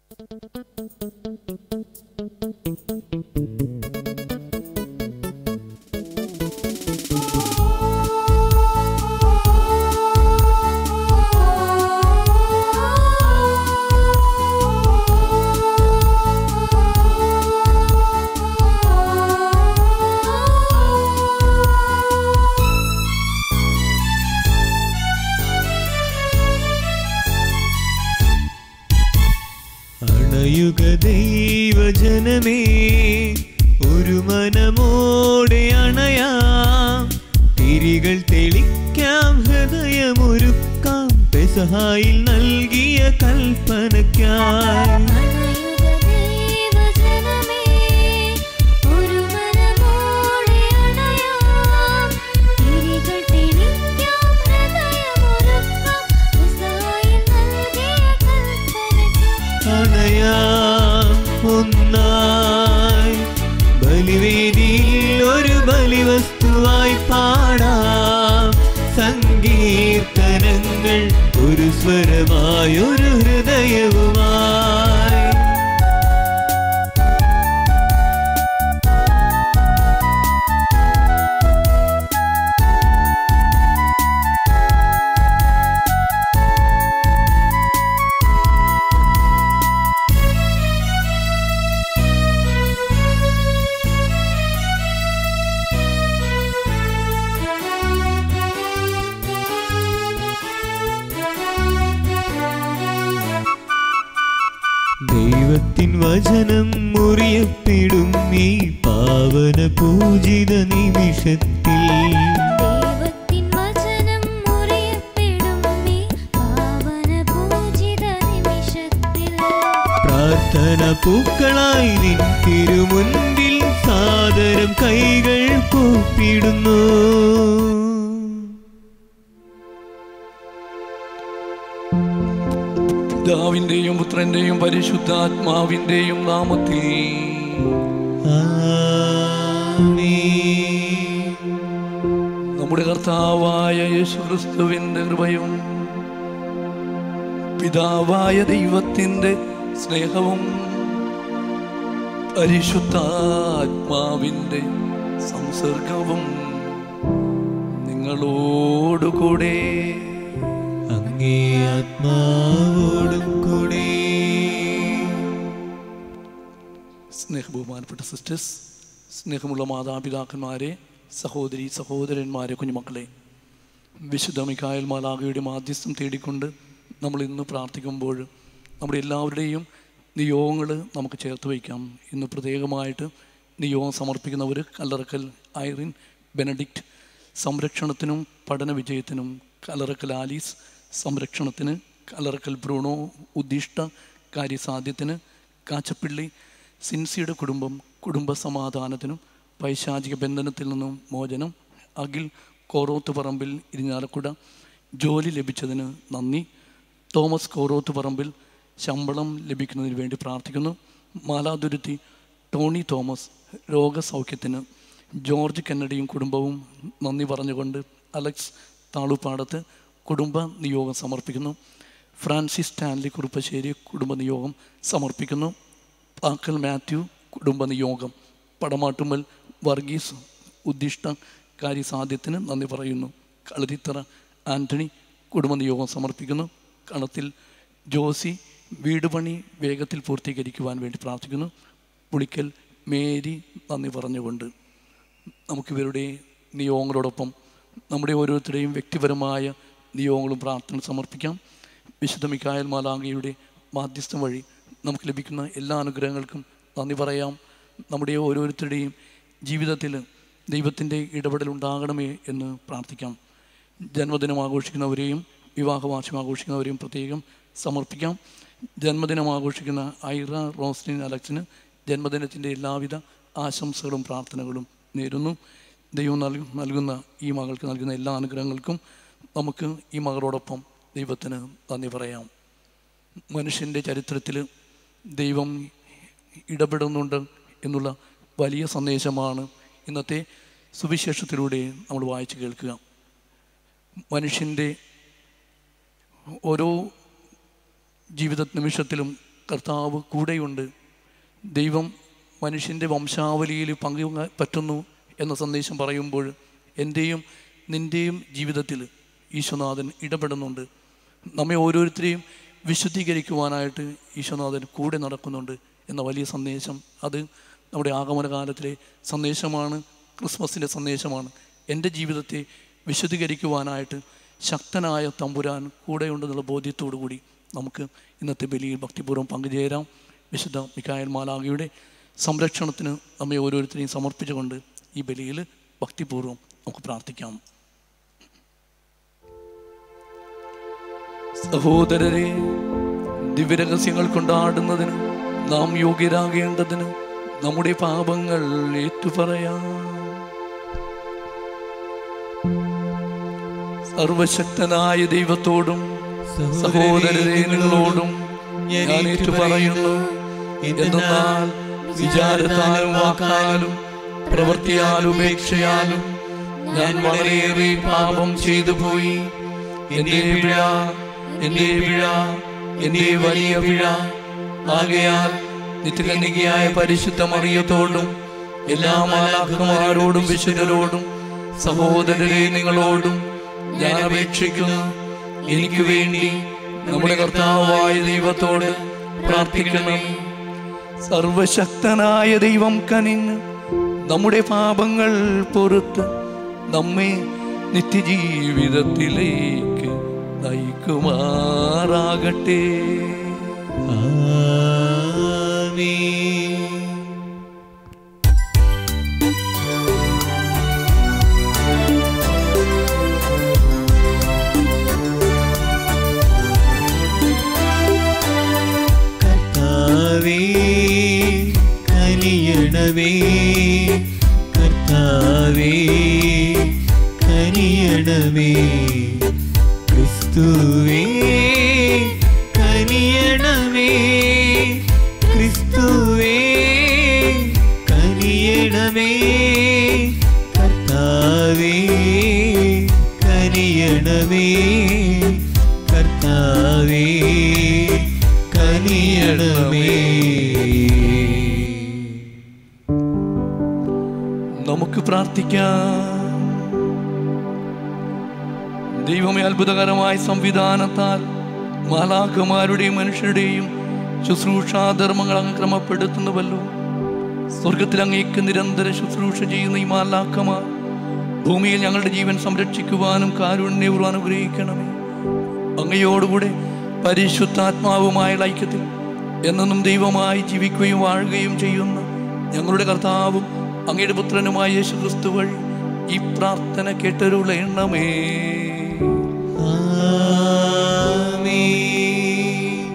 അണയുക ദൈവജനമേ ഒരു മനമോടെ അണയാം തിരികൾ തെളിക്കാം ഹൃദയമൊരുക്കാം പെസഹായിൽ നൽകിയ കൽപ്പനയ്ക്കായി അണയുക ദൈവജനമേ ഒരു മനമോടെ അണയാം തിരികൾ തെളിക്കാം ഹൃദയമൊരുക്കാം ഇസ്രായേൽ നൽകിയ കൽപ്പനയ്ക്ക് അണയാം ഒന്നായി ബലിവേദിയിൽ ഒരു ബലിവസ്തുവായി പാടാം സങ്കീർത്തനങ്ങൾ ഒരു സ്വരമായി ഒരു ഹൃദയവുമായി ദൈവത്തിൻ വചനം മുറിയപ്പെടും ഈ പാവന പൂജിത നിമിഷത്തിൽ ദൈവത്തിൻ വചനം മുറിയപ്പെടും ഈ പാവന പൂജിത നിമിഷത്തിൽ പ്രാർത്ഥന പൂക്കളായി നിൻ തിരുമുൻപിൽ സാദരം കൈകൾ കൂപ്പിടുന്നു പിതാവിന്റെയും പുത്രന്റെയും പരിശുദ്ധാത്മാവിന്റെയും നാമത്തിൽ ആമേൻ. നമ്മുടെ കർത്താവായ യേശുക്രിസ്തുവിന്റെ കൃപയും പിതാവായ ദൈവത്തിന്റെ സ്നേഹവും പരിശുദ്ധാത്മാവിന്റെ സംസർഗവും നിങ്ങളോടുകൂടെ അങ്ങേ ആത്മാവോടും കൂടെ സ്നേഹബഹുമാനപ്പെട്ട സിസ്റ്റേഴ്സ് സ്നേഹമുള്ള മാതാപിതാക്കന്മാരെ സഹോദരി സഹോദരന്മാരെ കുഞ്ഞുമക്കളെ വിശുദ്ധ മിക്കായൽ മാലാകയുടെ മാധ്യസ്ഥം തേടിക്കൊണ്ട് നമ്മൾ ഇന്ന് പ്രാർത്ഥിക്കുമ്പോൾ നമ്മുടെ എല്ലാവരുടെയും നിയോഗങ്ങൾ നമുക്ക് ചേർത്ത് വയ്ക്കാം ഇന്ന് പ്രത്യേകമായിട്ട് നിയോഗം സമർപ്പിക്കുന്നവർ കല്ലറക്കൽ ഐറിൻ ബെനഡിക്റ്റ് സംരക്ഷണത്തിനും പഠന വിജയത്തിനും കലറക്കൽ ആലീസ് സംരക്ഷണത്തിന് കലറക്കൽ ബ്രൂണോ ഉദ്ദിഷ്ട കാര്യസാധ്യത്തിന് കാച്ചപ്പിള്ളി സിൻസിയുടെ കുടുംബം കുടുംബ സമാധാനത്തിനും പൈശാചിക ബന്ധനത്തിൽ നിന്നും മോചനം അഖിൽ കോറോത്ത് പറമ്പിൽ ഇരിഞ്ഞാലക്കുട ജോലി ലഭിച്ചതിന് നന്ദി തോമസ് കോറോത്ത് പറമ്പിൽ ശമ്പളം ലഭിക്കുന്നതിന് വേണ്ടി പ്രാർത്ഥിക്കുന്നു മാലാതുരുത്തി ടോണി തോമസ് രോഗസൗഖ്യത്തിന് ജോർജ് കെന്നഡിയും കുടുംബവും നന്ദി പറഞ്ഞുകൊണ്ട് അലക്സ് താളുപ്പാടത്ത് കുടുംബ നിയോഗം സമർപ്പിക്കുന്നു ഫ്രാൻസിസ് സ്റ്റാൻലി കുറുപ്പശ്ശേരി കുടുംബ നിയോഗം സമർപ്പിക്കുന്നു പാക്കൽ മാത്യു കുടുംബ നിയോഗം പടമാട്ടുമ്മൽ വർഗീസ് ഉദ്ദിഷ്ട കാര്യസാധ്യത്തിന് നന്ദി പറയുന്നു കളരിത്തറ ആൻ്റണി കുടുംബ നിയോഗം സമർപ്പിക്കുന്നു കണത്തിൽ ജോസി വീട് പണി വേഗത്തിൽ പൂർത്തീകരിക്കുവാൻ വേണ്ടി പ്രാർത്ഥിക്കുന്നു പുളിക്കൽ മേരി നന്ദി പറഞ്ഞുകൊണ്ട് നമുക്കിവരുടെ നിയോഗങ്ങളോടൊപ്പം നമ്മുടെ ഓരോരുത്തരുടെയും വ്യക്തിപരമായ നിയോഗങ്ങളും പ്രാർത്ഥന സമർപ്പിക്കാം വിശുദ്ധ മിക്കായൽ മാലാംഗയുടെ മാധ്യസ്ഥം വഴി നമുക്ക് ലഭിക്കുന്ന എല്ലാ അനുഗ്രഹങ്ങൾക്കും നന്ദി പറയാം നമ്മുടെ ഓരോരുത്തരുടെയും ജീവിതത്തിൽ ദൈവത്തിൻ്റെ ഇടപെടൽ ഉണ്ടാകണമേ എന്ന് പ്രാർത്ഥിക്കാം ജന്മദിനം ആഘോഷിക്കുന്നവരെയും വിവാഹവാർഷികം ആഘോഷിക്കുന്നവരെയും പ്രത്യേകം സമർപ്പിക്കാം ജന്മദിനം ആഘോഷിക്കുന്ന ഐറ റോസ്ലിൻ അലക്സിന് ജന്മദിനത്തിൻ്റെ എല്ലാവിധ ആശംസകളും പ്രാർത്ഥനകളും നേരുന്നു ദൈവം നൽകു നൽകുന്ന ഈ മകൾക്ക് നൽകുന്ന എല്ലാ അനുഗ്രഹങ്ങൾക്കും നമുക്ക് ഈ മകളോടൊപ്പം ദൈവത്തിന് നന്ദി പറയാം മനുഷ്യൻ്റെ ചരിത്രത്തിൽ ദൈവം ഇടപെടുന്നുണ്ട് എന്നുള്ള വലിയ സന്ദേശമാണ് ഇന്നത്തെ സുവിശേഷത്തിലൂടെ നമ്മൾ വായിച്ചു കേൾക്കുക മനുഷ്യൻ്റെ ഓരോ ജീവിത നിമിഷത്തിലും കർത്താവ് കൂടെയുണ്ട് ദൈവം മനുഷ്യൻ്റെ വംശാവലിയിൽ പങ്കു പറ്റുന്നു എന്ന സന്ദേശം പറയുമ്പോൾ എൻ്റെയും നിൻ്റെയും ജീവിതത്തിൽ ഈശ്വനാഥൻ ഇടപെടുന്നുണ്ട് നമ്മെ ഓരോരുത്തരെയും വിശുദ്ധീകരിക്കുവാനായിട്ട് ഈശ്വനാഥൻ കൂടെ നടക്കുന്നുണ്ട് എന്ന വലിയ സന്ദേശം അത് നമ്മുടെ ആഗമന കാലത്തിലെ സന്ദേശമാണ് ക്രിസ്മസിൻ്റെ സന്ദേശമാണ് എൻ്റെ ജീവിതത്തെ വിശുദ്ധീകരിക്കുവാനായിട്ട് ശക്തനായ തമ്പുരാൻ കൂടെയുണ്ടെന്നുള്ള ബോധ്യത്തോടു കൂടി നമുക്ക് ഇന്നത്തെ ബലിയിൽ ഭക്തിപൂർവ്വം പങ്കുചേരാം വിശുദ്ധ മിക്കായൽ മാലാഖയുടെ സംരക്ഷണത്തിന് നമ്മെ ഓരോരുത്തരെയും സമർപ്പിച്ചുകൊണ്ട് ഈ ബലിയിൽ ഭക്തിപൂർവ്വം നമുക്ക് പ്രാർത്ഥിക്കാം സഹോദരരെ ദിവ്യരഹസ്യങ്ങൾ കൊണ്ടാടുന്നതിന് നാം യോഗ്യരാകേണ്ടതിന് നമ്മുടെ പാപങ്ങൾ ഏറ്റുപറയാം സർവശക്തനായ ദൈവത്തോടും സഹോദരരെ നിങ്ങളോടും ഞാൻ ഏറ്റുപറയുന്നു എന്തെന്നാൽ വിചാരത്താലും വാക്കാലും പ്രവൃത്തിയാലും ഉപേക്ഷയാലും ഞാൻ വളരെയേറെ പാപം ചെയ്തു പോയി എന്റെ പിഴ എന്റെ പിഴ എന്റെ വലിയ പിഴ ആകയാൽ നിത്യകന്യകയായ പരിശുദ്ധ മറിയത്തോടും എല്ലാ മാലാഖമാരോടും വിശുദ്ധരോടും സഹോദരരെ നിങ്ങളോടും ഞാൻ അപേക്ഷിക്കുന്നു എനിക്ക് വേണ്ടി നമ്മുടെ കർത്താവായ ദൈവത്തോട് പ്രാർത്ഥിക്കണം സർവശക്തനായ ദൈവം കനിഞ്ഞ് നമ്മുടെ പാപങ്ങൾ പൊറുത്ത് നമ്മെ നിത്യജീവിതത്തിലേക്ക് നയിക്കുമാറാകട്ടെ ആമേൻ കർത്താവേ കനിയണമേ കർത്താവേ കനിയണമേ ക്രിസ്തുവേ കനിയണമേ ക്രിസ്തുവേ കനിയണമേ കർത്താവേ കനിയണമേ കർത്താവേ കനിയണമേ നമുക്ക് പ്രാർത്ഥിക്കാം ദൈവമേ അത്ഭുതകരമായ സംവിധാനത്താൽ മാലാഖമാരുടെയും മനുഷ്യരുടെയും ശുശ്രൂഷാധർമ്മങ്ങൾ അങ്ങ് ക്രമപ്പെടുത്തുന്നുവല്ലോ സ്വർഗത്തിൽ അങ്ങേക്ക് നിരന്തര ശുശ്രൂഷ ചെയ്യുന്ന ഈ മാലാഖമാർ ഭൂമിയിൽ ഞങ്ങളുടെ ജീവൻ സംരക്ഷിക്കുവാനും കാരുണ്യവും അനുഗ്രഹിക്കണമേ അങ്ങയോടുകൂടെ പരിശുദ്ധാത്മാവുമായ ഐക്യത്തിൽ എന്നെന്നും ദൈവമായി ജീവിക്കുകയും വാഴുകയും ചെയ്യുന്ന ഞങ്ങളുടെ കർത്താവും അങ്ങയുടെ പുത്രനുമായ യേശു ക്രിസ്തു വഴി ഈ പ്രാർത്ഥന കേട്ടരുളേണമേ ആമേൻ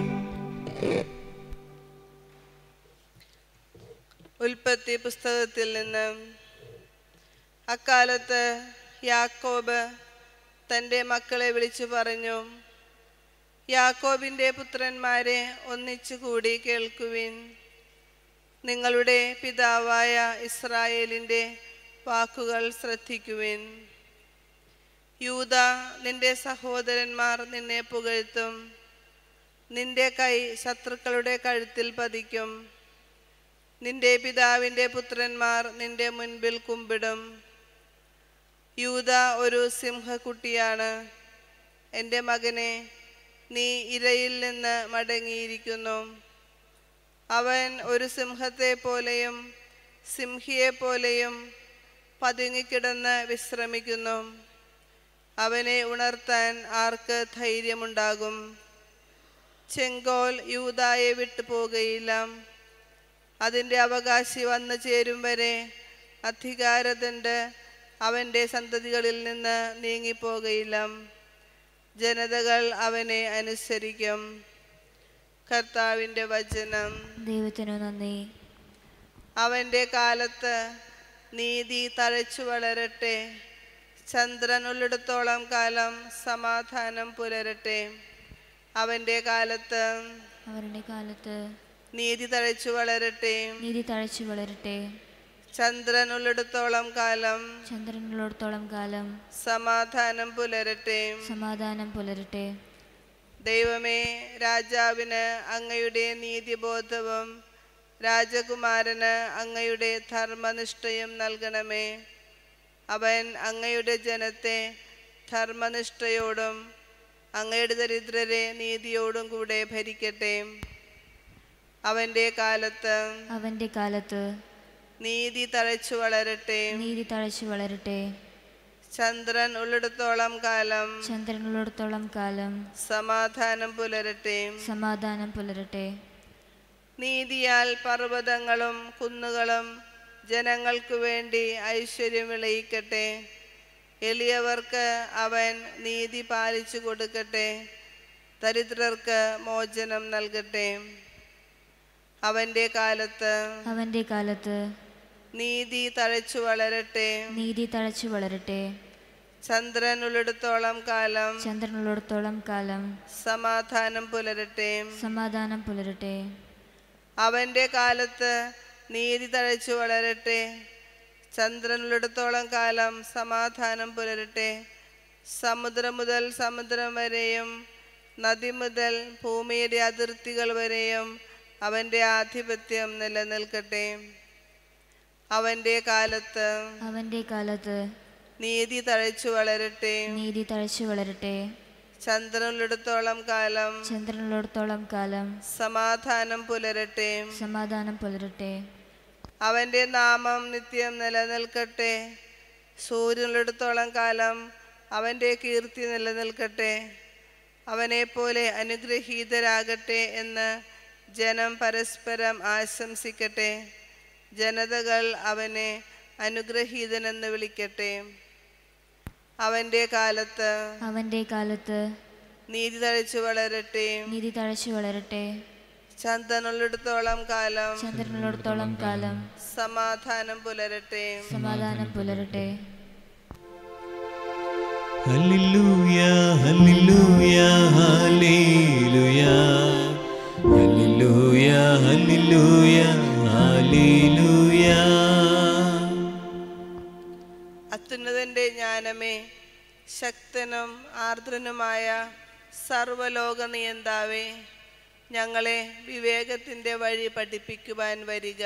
ഉൽപ്പത്തി പുസ്തകത്തിൽ നിന്ന് അക്കാലത്ത് യാക്കോബ് തൻ്റെ മക്കളെ വിളിച്ചു പറഞ്ഞു യാക്കോബിൻ്റെ പുത്രന്മാരെ ഒന്നിച്ചു കൂടി കേൾക്കുവിൻ നിങ്ങളുടെ പിതാവായ ഇസ്രായേലിൻ്റെ വാക്കുകൾ ശ്രദ്ധിക്കുവിൻ യൂത നിന്റെ സഹോദരന്മാർ നിന്നെ പുകഴ്ത്തും നിന്റെ കൈ ശത്രുക്കളുടെ കഴുത്തിൽ പതിക്കും നിന്റെ പിതാവിൻ്റെ പുത്രന്മാർ നിന്റെ മുൻപിൽ കുമ്പിടും യൂത ഒരു സിംഹക്കുട്ടിയാണ് എൻ്റെ മകനെ നീ ഇരയിൽ നിന്ന് മടങ്ങിയിരിക്കുന്നു അവൻ ഒരു സിംഹത്തെ പോലെയും സിംഹിയെ പോലെയും പതുങ്ങിക്കിടന്ന് വിശ്രമിക്കുന്നു അവനെ ഉണർത്താൻ ആർക്ക് ധൈര്യമുണ്ടാകും ചെങ്കോൽ യൂതായെ വിട്ടു പോകുകയില്ല അതിൻ്റെ അവകാശി വന്നു ചേരും വരെ അധികാരതണ്ട് അവൻ്റെ സന്തതികളിൽ നിന്ന് നീങ്ങിപ്പോകയില്ല ജനതകൾ അവനെ അനുസരിക്കും കർത്താവിൻ്റെ വചനം ദൈവത്തിനു നന്ദി അവൻ്റെ കാലത്ത് നീതി തഴച്ചു വളരട്ടെ ചന്ദ്രൻ ഉള്ളിടത്തോളം കാലം സമാധാനം പുലരട്ടെ അവൻ്റെ കാലത്ത് അവരുടെ കാലത്ത് നീതി തഴച്ചു വളരട്ടെ നീതി തഴച്ചു വളരട്ടെ ചന്ദ്രൻ ഉള്ളിടത്തോളം കാലം ചന്ദ്രനുള്ളിടത്തോളം കാലം സമാധാനം പുലരട്ടെ സമാധാനം പുലരട്ടെ ദൈവമേ രാജാവിന് അങ്ങയുടെ നീതിബോധവും രാജകുമാരന് അങ്ങയുടെ ധർമ്മനിഷ്ഠയും നൽകണമേ അവൻ അങ്ങയുടെ ജനത്തെ ധർമ്മനിഷ്ഠയോടും അങ്ങയുടെ ദരിദ്രരെ നീതിയോടും കൂടെ ഭരിക്കട്ടെ അവൻ്റെ കാലത്ത് അവന്റെ കാലത്ത് നീതി തഴച്ചു വളരട്ടെ നീതി തഴച്ചു വളരട്ടെ ചന്ദ്രൻ ഉള്ളിടത്തോളം കാലം ചന്ദ്രനുള്ളിടത്തോളം കാലം സമാധാനം പുലരട്ടെ സമാധാനം പുലരട്ടെ നീതിയാൽ പർവ്വതങ്ങളും കുന്നുകളും ജനങ്ങൾക്കു വേണ്ടി ഐശ്വര്യം വിളയിക്കട്ടെ എളിയവർക്ക് അവൻ നീതി പാലിച്ചു കൊടുക്കട്ടെ ദരിദ്രർക്ക് മോചനം നൽകട്ടെ അവൻ്റെ കാലത്ത് അവന്റെ കാലത്ത് നീതി തഴച്ചു വളരട്ടെ നീതി തഴച്ചു വളരട്ടെ ചന്ദ്രൻ ഉള്ളിടത്തോളം കാലം ചന്ദ്രനുള്ളിടത്തോളം കാലം സമാധാനം പുലരട്ടെ സമാധാനം പുലരട്ടെ അവൻ്റെ കാലത്ത് നീതി തഴച്ചു വളരട്ടെ ചന്ദ്രനുള്ളിടത്തോളം കാലം സമാധാനം പുലരട്ടെ സമുദ്രം മുതൽ സമുദ്രം വരെയും നദി മുതൽ ഭൂമിയുടെ അതിർത്തികൾ വരെയും അവൻ്റെ ആധിപത്യം നിലനിൽക്കട്ടെ അവൻ്റെ കാലത്ത് അവന്റെ കാലത്ത് നീതി തഴച്ചു വളരട്ടെ നീതി തഴച്ചു വളരട്ടെ ചന്ദ്രനുള്ളിടത്തോളം കാലം ചന്ദ്രനുള്ളിടത്തോളം കാലം സമാധാനം പുലരട്ടെ സമാധാനം പുലരട്ടെ അവൻ്റെ നാമം നിത്യം നിലനിൽക്കട്ടെ സൂര്യനുള്ളിടത്തോളം കാലം അവൻ്റെ കീർത്തി നിലനിൽക്കട്ടെ അവനെപ്പോലെ അനുഗ്രഹീതരാകട്ടെ എന്ന് ജനം പരസ്പരം ആശംസിക്കട്ടെ ജനതകൾ അവനെ അനുഗ്രഹീതനെന്ന് വിളിക്കട്ടെ അവൻ്റെ കാലത്ത് അവന്റെ കാലത്ത് നീതി തഴച്ചു വളരട്ടെ നീതി തഴച്ചു വളരട്ടെ ചന്ദനുള്ളിടത്തോളം കാലം ചന്ദ്രനുള്ളിടത്തോളം കാലം സമാധാനം പുലരട്ടെ സമാധാനം പുലരട്ടെ ഹല്ലേലൂയ ഹല്ലേലൂയ ഹല്ലേലൂയ ഹല്ലേലൂയ ഹല്ലേലൂയ ഹല്ലേലൂയ അത്യുന്നതന്റെ ജ്ഞാനമേ ശക്തനും ആർദ്രനുമായ സർവലോക നിയന്താവേ ഞങ്ങളെ വിവേകത്തിന്റെ വഴി പഠിപ്പിക്കുവാൻ വരിക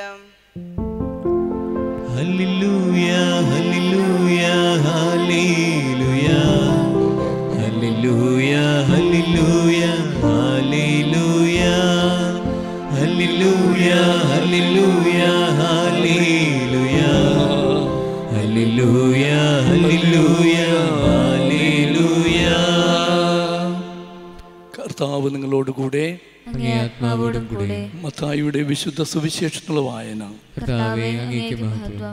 ഹല്ലേലൂയ ഹല്ലേലൂയ ഹല്ലേലൂയ ഹല്ലേലൂയ ഹല്ലേലൂയ ഹല്ലേലൂയ ഹല്ലേലൂയ ഹല്ലേലൂയ ഹല്ലേലൂയ ഹല്ലേലൂയ ഹല്ലേലൂയ ഹല്ലേലൂയ കർത്താവ് നിങ്ങളോട് കൂടെ അങ്ങേ ആത്മാവോടും കൂടെ മത്തായിയുടെ വിശുദ്ധ സുവിശേഷത്തിലുള്ള വായന കർത്താവേ അങ്ങേക്ക് മഹത്വം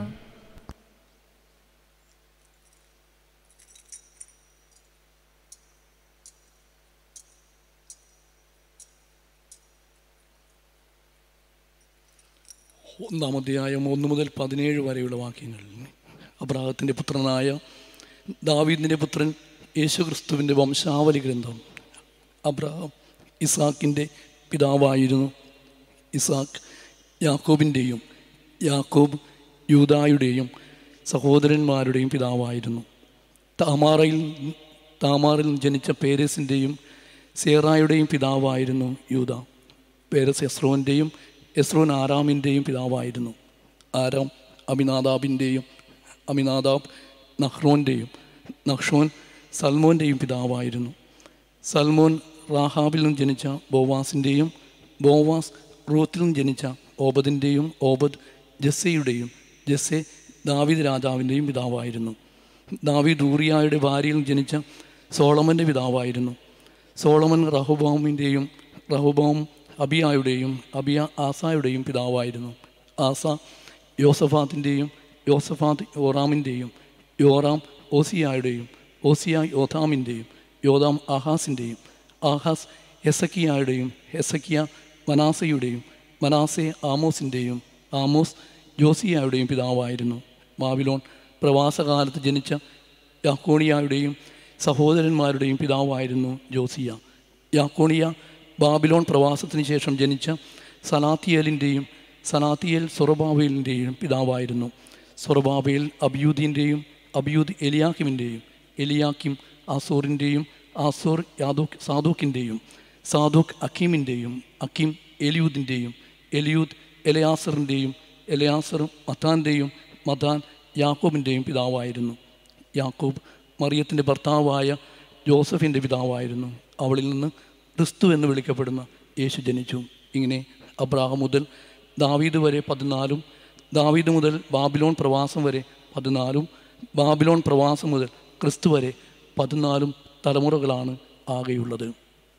ഒന്നാം അധ്യായം ഒന്ന് മുതൽ പതിനേഴ് വരെയുള്ള വാക്യങ്ങൾ അബ്രാഹത്തിൻ്റെ പുത്രനായ ദാവീദിൻ്റെ പുത്രൻ യേശുക്രിസ്തുവിൻ്റെ വംശാവലി ഗ്രന്ഥം അബ്രഹാം ഇസാക്കിൻ്റെ പിതാവായിരുന്നു ഇസാക്ക് യാക്കോബിൻ്റെയും യാക്കോബ് യൂദായുടെയും സഹോദരന്മാരുടെയും പിതാവായിരുന്നു താമാറയിൽ താമാറിൽ ജനിച്ച പേരസിൻ്റെയും സേറായുടെയും പിതാവായിരുന്നു യൂദ പേരസ് എസ്രോൻ്റെയും എസ്രോൻ ആറാമിൻ്റെയും പിതാവായിരുന്നു ആരാം അമിനാദാബിൻ്റെയും അമിനാദാബ് നഹ്റോൻ്റെയും നഹ്ഷോൻ സൽമോൻ്റെയും പിതാവായിരുന്നു സൽമോൻ റാഹാബിൽ നിന്നും ജനിച്ച ബോവാസിൻ്റെയും ബോവാസ് റൂത്തിൽ നിന്നും ജനിച്ച ഓബദിൻ്റെയും ഓബദ് ജസ്സയുടെയും ജസ്സെ ദാവീദ് രാജാവിൻ്റെയും പിതാവായിരുന്നു ദാവീദ് ഊറിയായുടെ ഭാര്യയിൽ നിന്നും ജനിച്ച സോളമൻ്റെ പിതാവായിരുന്നു സോളമൻ റഹുബോമിൻ്റെയും റഹുബോം അബിയായുടെയും അബിയ ആസായുടെയും പിതാവായിരുന്നു ആസ യോസഫാത്തിൻ്റെയും യോസഫാത്ത് യോറാമിൻ്റെയും യോറാം ഓസിയായുടെയും ഓസിയ യോഥാമിൻ്റെയും യോതാം ആഹാസിൻ്റെയും ആഹാസ് ഹെസക്കിയായുടെയും ഹെസക്കിയ മനാസയുടെയും മനാസെ ആമോസിൻ്റെയും ആമോസ് ജോസിയായുടെയും പിതാവായിരുന്നു ബാബിലോൺ പ്രവാസകാലത്ത് ജനിച്ച യാക്കോണിയായുടെയും സഹോദരന്മാരുടെയും പിതാവായിരുന്നു ജോസിയ യാക്കോണിയ ബാബിലോൺ പ്രവാസത്തിന് ശേഷം ജനിച്ച സനാത്തിയലിൻ്റെയും സനാത്തിയൽ സൊറബാബേലിൻ്റെയും പിതാവായിരുന്നു സൊറബാബേൽ അബിയൂദിൻ്റെയും അബിയൂദ് എലിയാക്കിമിൻ്റെയും എലിയാക്കിം ആസോറിൻ്റെയും ആസോർ യാദൂക്ക് സാദൂക്കിൻ്റെയും സാദൂക്ക് അക്കീമിൻ്റെയും അക്കീം എലിയൂദിൻ്റെയും എലിയൂദ് എലയാസറിൻ്റെയും എലയാസർ മത്താൻ്റെയും മതാൻ യാക്കോബിൻ്റെയും പിതാവായിരുന്നു യാക്കോബ് മറിയത്തിൻ്റെ ഭർത്താവായ ജോസഫിൻ്റെ പിതാവായിരുന്നു അവളിൽ നിന്ന് ക്രിസ്തു എന്ന് വിളിക്കപ്പെടുന്ന യേശു ജനിച്ചു ഇങ്ങനെ അബ്രാഹം മുതൽ ദാവീദ് വരെ പതിനാലും ദാവീദ് മുതൽ ബാബിലോൺ പ്രവാസം വരെ പതിനാലും ബാബിലോൺ പ്രവാസം മുതൽ ക്രിസ്തു വരെ പതിനാലും തലമുറകളാണ് ആകെയുള്ളത്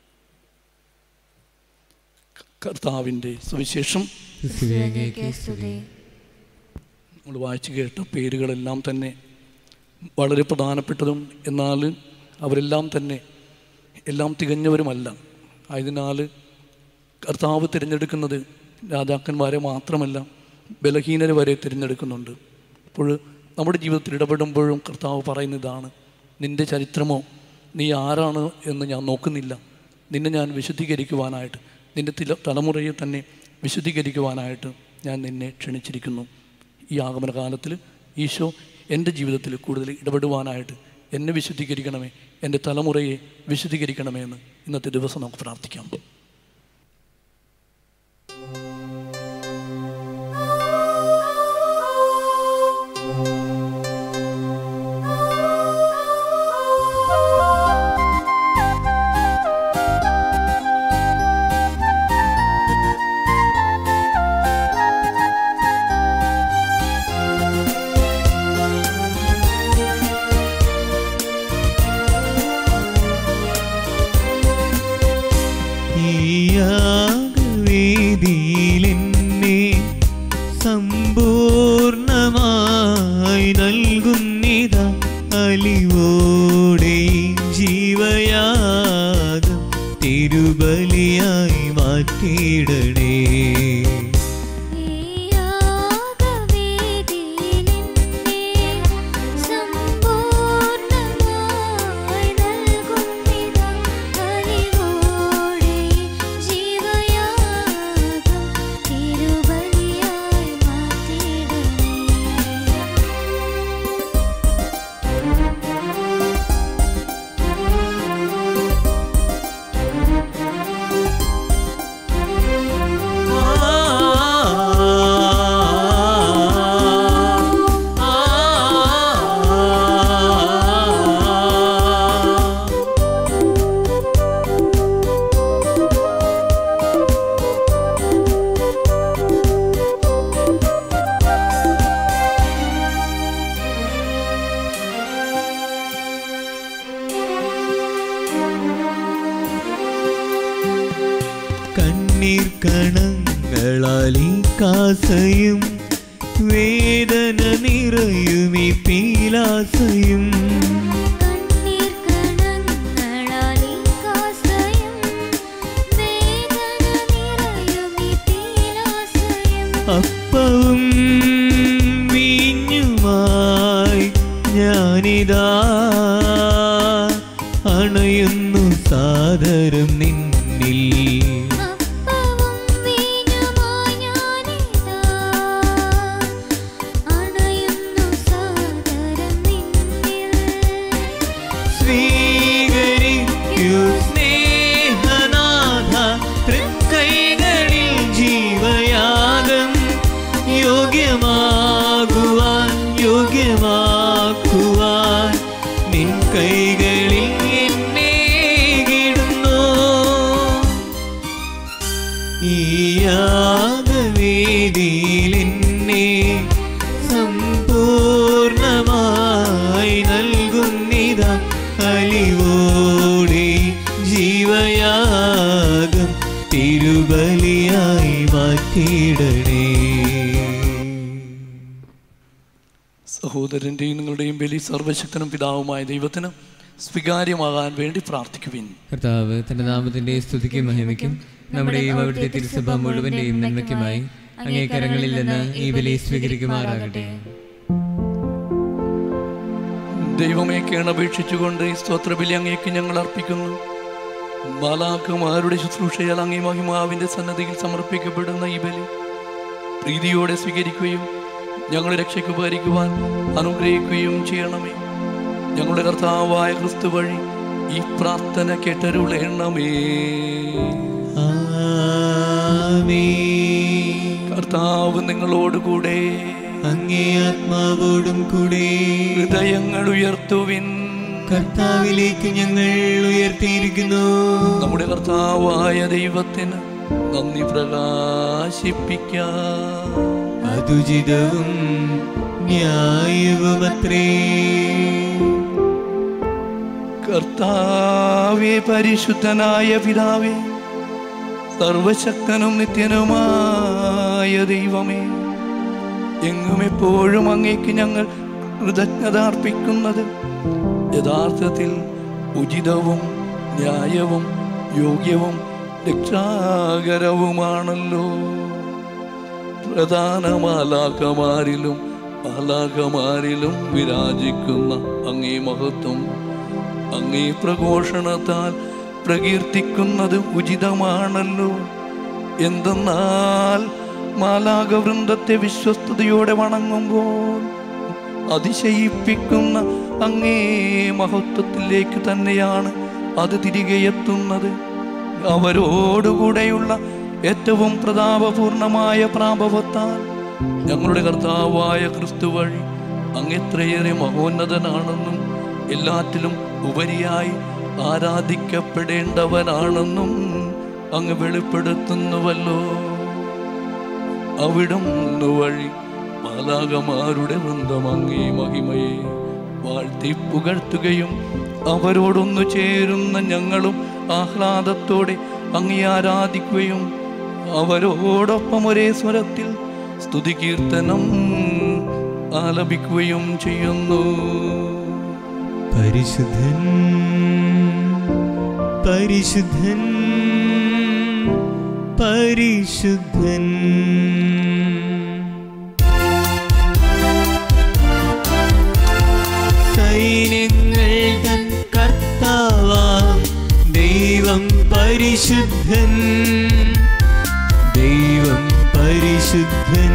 കർത്താവിൻ്റെ സുവിശേഷം ക്രിസ്തുവേ, അങ്ങേക്ക് സ്തുതി നമ്മൾ വായിച്ചു കേട്ട പേരുകളെല്ലാം തന്നെ വളരെ പ്രധാനപ്പെട്ടതും എന്നാൽ അവരെല്ലാം തന്നെ എല്ലാം തികഞ്ഞവരുമല്ല ആയതിനാൽ കർത്താവ് തിരഞ്ഞെടുക്കുന്നത് രാജാക്കന്മാരെ മാത്രമല്ല ബലഹീനരെ വരെ തിരഞ്ഞെടുക്കുന്നുണ്ട് അപ്പോൾ നമ്മുടെ ജീവിതത്തിൽ ഇടപെടുമ്പോഴും കർത്താവ് പറയുന്നതാണ് നിൻ്റെ ചരിത്രമോ നീ ആരാണ് എന്ന് ഞാൻ നോക്കുന്നില്ല നിന്നെ ഞാൻ വിശുദ്ധീകരിക്കുവാനായിട്ട് നിൻ്റെ തില തലമുറയെ തന്നെ വിശുദ്ധീകരിക്കുവാനായിട്ട് ഞാൻ നിന്നെ ക്ഷണിച്ചിരിക്കുന്നു ഈ ആഗമന കാലത്തിൽ ഈശോ എൻ്റെ ജീവിതത്തിൽ കൂടുതൽ ഇടപെടുവാനായിട്ട് എന്നെ വിശുദ്ധീകരിക്കണമേ എൻ്റെ തലമുറയെ വിശുദ്ധീകരിക്കണമേ എന്ന് ഇന്നത്തെ ദിവസം നമുക്ക് പ്രാർത്ഥിക്കാം ഈയാഗവേദിയിലെന്നെ സമ്പൂർണമായി നൽകുന്നിത അലിവോടെ ഈ ജീവയാഗം തിരുബലിയായി മാറ്റിയിടണേ സമ്പൂർണ്ണമായി നൽകുന്നിതാ ഹരിവോടെ ജീവയാഗം തിരുബലിയായി മാറ്റിയിടണേ കണ്ണീർ കണങ്ങളാൽ ഈ കാസയും വേദന നിറയുമീ പീലാസയും കണ്ണീർ കണങ്ങളാൽ ഈ കാസയും വേദന നിറയുമീ പീലാസയും അപ്പവും വീഞ്ഞുമായി ഞാനിതാ അണയുന്നു സാദരം നിന്നിൽ അപ്പവും വീഞ്ഞുമായി ഞാനിതാ അണയുന്നു സാദരം നിന്നിൽ സ്വീകരിക്കൂ സ്നേഹനാഥ തൃക്കൈകളിൽ ജീവയാഗം യോഗ്യമാകുവാൻ യോഗ്യമാക്കുവാൻ നിൻ കൈകളിൽ എന്നെ കിടുന്നു ഈ യാഗവേദിയിൽ എന്നെ സമ്പൂർണമായി നൽകുന്നിത അലിവോടെ ജീവയാഗം തിരുബലിയായി മാറ്റിയിടണേ സഹോദരൻ്റെയും നിങ്ങളുടെയും ബലി സർവശക്തനും പിതാവുമായ ദൈവത്തിന് സ്വീകാര്യമാകാൻ വേണ്ടി പ്രാർത്ഥിക്കുവിൻ കർത്താവ് തന്റെ നാമത്തിന്റെ സ്തുതിക്കും മഹിമയ്ക്കും നമ്മുടെയും അവിടുത്തെ തിരുസഭ മുഴുവന്റെയും നന്മയ്ക്കുമായി അങ്ങേ കരങ്ങളിൽ നിന്ന് ഈ ബലി സ്വീകരിക്കുമാറാകട്ടെ ദൈവമേ കേണപേക്ഷിച്ചുകൊണ്ട് ഈ സ്തോത്രബലി അങ്ങേക്ക് ഞങ്ങൾ അർപ്പിക്കുന്നു ബാലാക്കുമാരുടെ ശുശ്രൂഷയാൽ അങ്ങേ മഹിമാവിന്റെ സന്നദ്ധിയിൽ സമർപ്പിക്കപ്പെടുന്ന ഈ ബലി പ്രീതിയോടെ സ്വീകരിക്കുകയും ഞങ്ങളെ രക്ഷയ്ക്ക് ഉപകരിക്കുവാൻ അനുഗ്രഹിക്കുകയും ചെയ്യണമേ ഞങ്ങളുടെ കർത്താവായ ക്രിസ്തു വഴി ഈ പ്രാർത്ഥന കേട്ടരുളേണമേ ആമേൻ. കർത്താവ് നിങ്ങളോടുകൂടെ അങ്ങേ ആത്മാവോടും കൂടെ ഹൃദയങ്ങൾ ഉയർത്തുവിൻ കർത്താവിലേക്ക് ഞങ്ങൾ ഉയർത്തിയിരിക്കുന്നു നമ്മുടെ കർത്താവായ ദൈവത്തിന് നന്ദി പ്രകാശിപ്പിക്കാം അതുചിതവും ന്യായവുമത്രേ കർത്താവെ പരിശുദ്ധനായ പിതാവേ സർവശക്തനും നിത്യനുമായ ദൈവമേ എങ്ങും എപ്പോഴും അങ്ങേക്ക് ഞങ്ങൾ കൃതജ്ഞത അർപ്പിക്കുന്നത് യഥാർത്ഥത്തിൽ ഉചിതവും ന്യായവും യോഗ്യവും രക്ഷാകരവുമാണല്ലോ പ്രധാന മാലാകമാരിലും മാലാകമാരിലും വിരാജിക്കുന്ന അങ്ങേ മഹത്വം അങ്ങേ പ്രഘോഷണത്താൽ പ്രകീർത്തിക്കുന്നത് ഉചിതമാണല്ലോ എന്തെന്നാൽ മാലാകവൃന്ദത്തെ വിശ്വസ്തയോടെ വണങ്ങുമ്പോൾ അതിശയിപ്പിക്കുന്ന അങ്ങേ മഹത്വത്തിലേക്ക് തന്നെയാണ് അത് തിരികെ എത്തുന്നത് അവരോടുകൂടെയുള്ള ഏറ്റവും പ്രതാപപൂർണമായ പ്രാഭവത്താൽ ഞങ്ങളുടെ കർത്താവായ ക്രിസ്തു വഴി അങ്ങെത്രയേറെ മഹോന്നതനാണെന്നും എല്ലാറ്റിലും ഉപരിയായി ആരാധിക്കപ്പെടേണ്ടവനാണെന്നും അങ്ങ് വെളിപ്പെടുത്തുന്നുവല്ലോ അവിടുന്ന് വഴി മാലാകമാരുടെ വൃന്ദം അങ്ങേ മഹിമയെ വാഴ്ത്തി പുകഴ്ത്തുകയും അവരോടൊന്നു ചേരുന്ന ഞങ്ങളും ആഹ്ലാദത്തോടെ അങ്ങേ ആരാധിക്കുകയും അവരോടൊപ്പം ഒരേ സ്വരത്തിൽ സ്തുതി കീർത്തനം ആലപിക്കുകയും ചെയ്യുന്നു പരിശുദ്ധൻ പരിശുദ്ധൻ പരിശുദ്ധൻ സൈന്യങ്ങൾ തൻ കർത്താവാം ദൈവം പരിശുദ്ധൻ ദൈവം പരിശുദ്ധൻ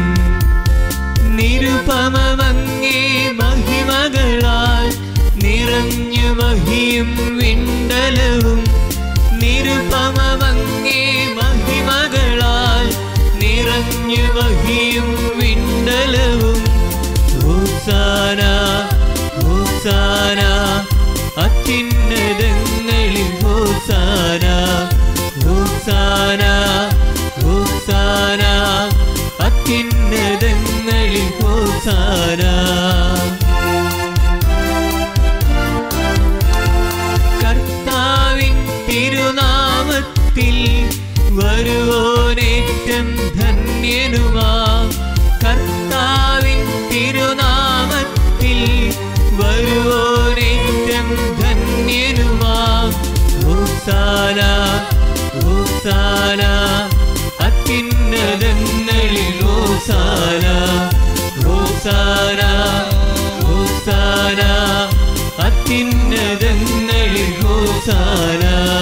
നിരുപമങ്ങേ മഹിമകളാൽ നിറഞ്ഞു മഹിയും വിണ്ടലവും നിരുപമങ്ങേ മഹിമകളാൽ നിറഞ്ഞു മഹിയും വിണ്ടലവും ഹോസാന ഹോസാന അത്യുന്നതങ്ങളിൽ ഹോസാന ഹോസാന ഹോസാന അത്യുന്നതങ്ങളിൽ ഹോസാന കർത്താവിൻ തിരുനാമത്തിൽ വരുവോനേറ്റം ധന്യനുമാ കർത്താവിൻ തിരുനാമത്തിൽ വരുവോനേറ്റം ധന്യനുമാ ഹോസാന ഹോസാന അത്യുന്നതങ്ങളിൽ ഹോസാന ഹോസാന ഹോസാന അത്യുന്നതങ്ങളിൽ ഹോസാന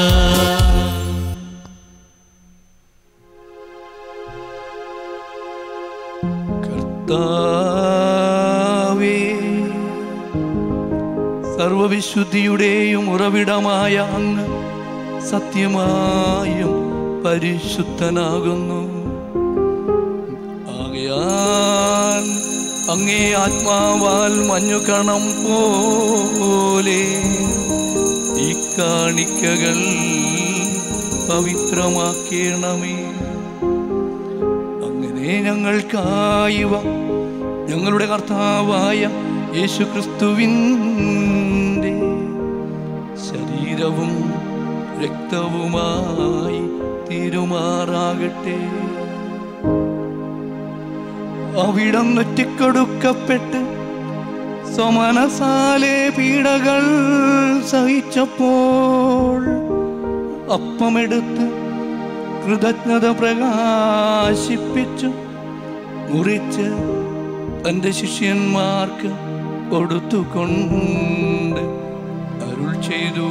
കർത്താവേ സർവവിശുദ്ധിയുടെയും ഉറവിടമായ അങ്ങ് സത്യമായും പരിശുദ്ധനാകുന്നു ആകയാൽ അങ്ങേ ആത്മാവാൽ മഞ്ഞുകണം പോലെ ഈ കാണിക്കകൾ പവിത്രമാക്കണമേ അങ്ങനെ ഞങ്ങൾക്കായിവ ഞങ്ങളുടെ കർത്താവായ യേശു ക്രിസ്തുവിൻ്റെ ശരീരവും രക്തവുമായി തീരുമാറാകട്ടെ അവിടം നെറ്റിക്കൊടുക്കപ്പെട്ട് സ്വമനസാലെ പീഡകൾ സഹിച്ചപ്പോൾ അപ്പമെടുത്ത് കൃതജ്ഞത പ്രകാശിപ്പിച്ചു മുറിച്ച് തൻ്റെ ശിഷ്യന്മാർക്ക് കൊടുത്തുകൊണ്ട് അരുൾ ചെയ്തു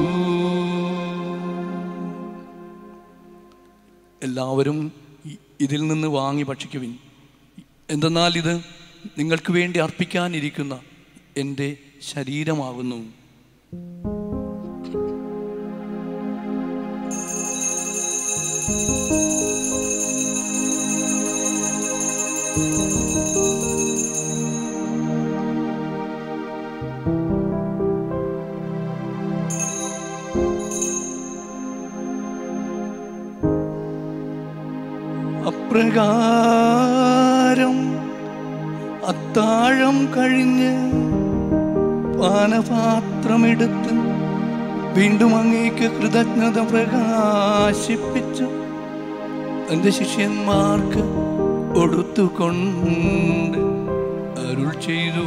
എല്ലാവരും ഇ- ഇതിൽ നിന്ന് വാങ്ങി ഭക്ഷിക്കുവിൻ എന്തെന്നാൽ ഇത് നിങ്ങൾക്ക് വേണ്ടി അർപ്പിക്കാനിരിക്കുന്ന എൻ്റെ ശരീരമാകുന്നു അപ്രകാരം അത്താഴം കഴിഞ്ഞ് പാനപാത്രമെടുത്ത് വീണ്ടും അങ്ങേക്ക് കൃതജ്ഞത പ്രകാശിപ്പിച്ചു തന്റെ ശിഷ്യന്മാർക്ക് കൊടുത്തുകൊണ്ട് അരുൾ ചെയ്തു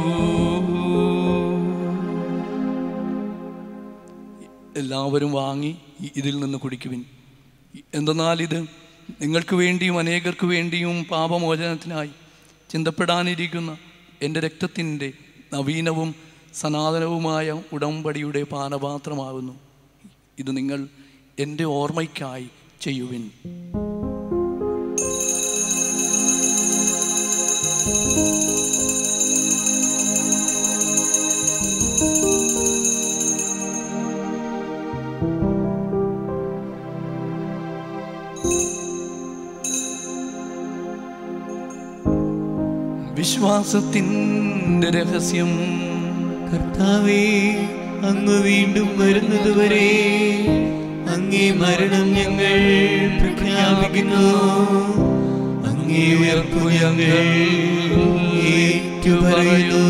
എല്ലാവരും വാങ്ങി ഇ- ഇതിൽ നിന്ന് കുടിക്കുവിൻ എന്തെന്നാൽ ഇത് നിങ്ങൾക്ക് വേണ്ടിയും അനേകർക്ക് വേണ്ടിയും പാപമോചനത്തിനായി ചിന്തപ്പെടാനിരിക്കുന്ന എൻ്റെ രക്തത്തിൻ്റെ നവീനവും സനാതനവുമായ ഉടമ്പടിയുടെ പാനപാത്രമാകുന്നു ഇത് നിങ്ങൾ എൻ്റെ ഓർമ്മയ്ക്കായി ചെയ്യുവിൻ വിശ്വാസത്തിൻ്റെ രഹസ്യം കർത്താവേ അങ്ങ് വീണ്ടും വരുന്നതുവരെ അങ്ങേ മരണം ഞങ്ങൾ പ്രഖ്യാപിക്കുന്നു അങ്ങേ ഉയർപ്പു ഞങ്ങൾ ഏറ്റുപറയുന്നു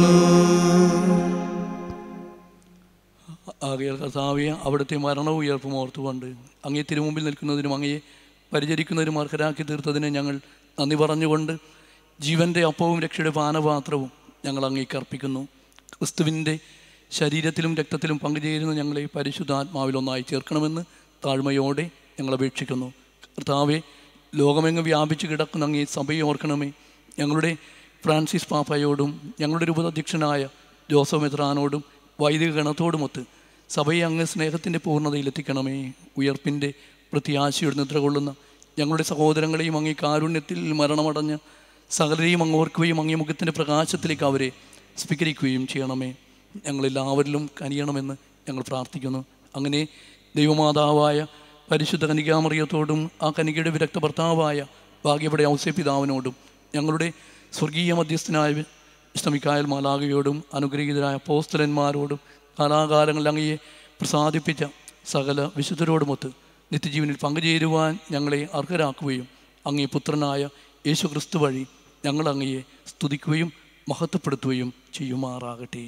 ആകയാൽ കർത്താവെ അവിടുത്തെ മരണവും ഉയർപ്പും ഓർത്തുകൊണ്ട് അങ്ങേ തിരുമുമ്പിൽ നിൽക്കുന്നതിനും അങ്ങയെ പരിചരിക്കുന്നതിനും അർഹരാക്കി തീർത്തതിന് ഞങ്ങൾ നന്ദി പറഞ്ഞുകൊണ്ട് ജീവൻ്റെ അപ്പവും രക്ഷയുടെ പാനപാത്രവും ഞങ്ങൾ അങ്ങേക്ക് അർപ്പിക്കുന്നു ക്രിസ്തുവിൻ്റെ ശരീരത്തിലും രക്തത്തിലും പങ്കുചേരുന്ന ഞങ്ങളെ പരിശുദ്ധാത്മാവിൽ ഒന്നായി ചേർക്കണമെന്ന് താഴ്മയോടെ ഞങ്ങൾ അപേക്ഷിക്കുന്നു കർത്താവെ ലോകമെങ്ങ് വ്യാപിച്ചു കിടക്കുന്ന അങ്ങേ സഭയെ ഓർക്കണമേ ഞങ്ങളുടെ ഫ്രാൻസിസ് പാപ്പയോടും ഞങ്ങളുടെ രൂപതാധ്യക്ഷനായ ജോസഫ് മെത്രാനോടും വൈദിക ഗണത്തോടുമൊത്ത് സഭയെ അങ്ങ് സ്നേഹത്തിൻ്റെ പൂർണ്ണതയിലെത്തിക്കണമേ ഉയർപ്പിൻ്റെ പ്രത്യാശയുടെ നിദ്ര കൊള്ളുന്ന ഞങ്ങളുടെ സഹോദരങ്ങളെയും അങ്ങേ കാരുണ്യത്തിൽ മരണമടഞ്ഞ് സകലരെയും അങ്ങ് ഓർക്കുകയും അങ്ങേ മുഖത്തിൻ്റെ പ്രകാശത്തിലേക്ക് അവരെ സ്വീകരിക്കുകയും ചെയ്യണമേ ഞങ്ങളെല്ലാവരിലും കനിയണമെന്ന് ഞങ്ങൾ പ്രാർത്ഥിക്കുന്നു അങ്ങനെ ദൈവമാതാവായ പരിശുദ്ധ കനികാമറിയത്തോടും ആ കനികയുടെ വിരക്ത ഭർത്താവായ ഭാഗ്യപടെ ഔസ്യപിതാവിനോടും ഞങ്ങളുടെ സ്വർഗീയ മധ്യസ്ഥനായ വിശ്രമിക്കായൽ മാലാകയോടും അനുഗ്രഹീതരായ പോസ്തലന്മാരോടും കാലാകാലങ്ങളിൽ അങ്ങയെ പ്രസാദിപ്പിച്ച സകല വിശുദ്ധരോടുമൊത്ത് നിത്യജീവനിൽ പങ്കുചേരുവാൻ ഞങ്ങളെ അർഹരാക്കുകയും അങ്ങേ പുത്രനായ യേശു ക്രിസ്തു വഴി ഞങ്ങൾ അങ്ങയെ സ്തുതിക്കുകയും മഹത്വപ്പെടുത്തുകയും ചെയ്യുമാറാകട്ടെ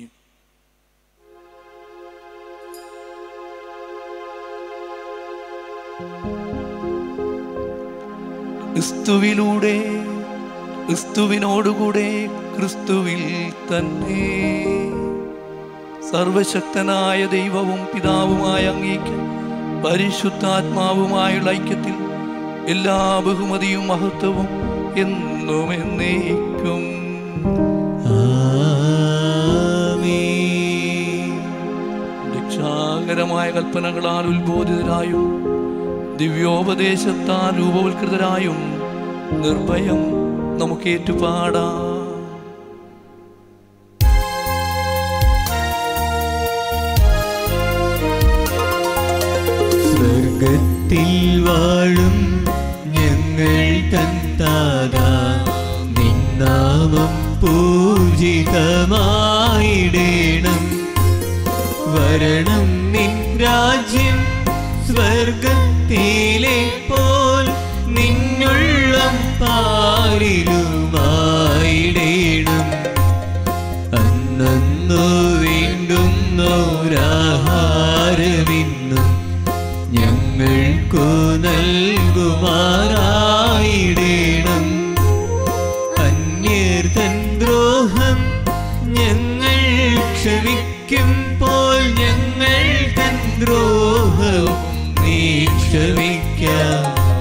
ക്രിസ്തുവിലൂടെ ക്രിസ്തുവിനോടുകൂടെ ക്രിസ്തുവിൽ തന്നെ സർവശക്തനായ ദൈവവും പിതാവുമായ അങ്ങേക്ക് പരിശുദ്ധാത്മാവുമായുള്ള ഐക്യത്തിൽ എല്ലാ ബഹുമതിയും മഹത്വവും എന്നും എന്നേക്കും രക്ഷാകരമായ കൽപ്പനകളാൽ ഉത്ബോധിതരായും ദിവ്യോപദേശത്താൽ രൂപവൽകൃതരായും നിർഭയം നമുക്ക് ഏറ്റുപാടാം സ്വർഗത്തിൽ വാഴും ഞങ്ങൾ തൻ താതാ നിന്നാമം പൂജിതമായിടേണം വരണം നിൻ രാജ്യം സ്വർഗത്തിലെ പോൽ നിന്നുള്ളം പാലിലുമായിടേണം അന്നു വേണ്ടുന്നോരാഹാരമിന്നും ഞങ്ങൾക്കു നൽകുമാറായിടേണം അന്യർ തൻ ദ്രോഹം ഞങ്ങൾ ക്ഷമിക്കുമ്പോൾ ഞങ്ങൾ തൻ ദ്രോഹവും നീ ക്ഷമിക്കാം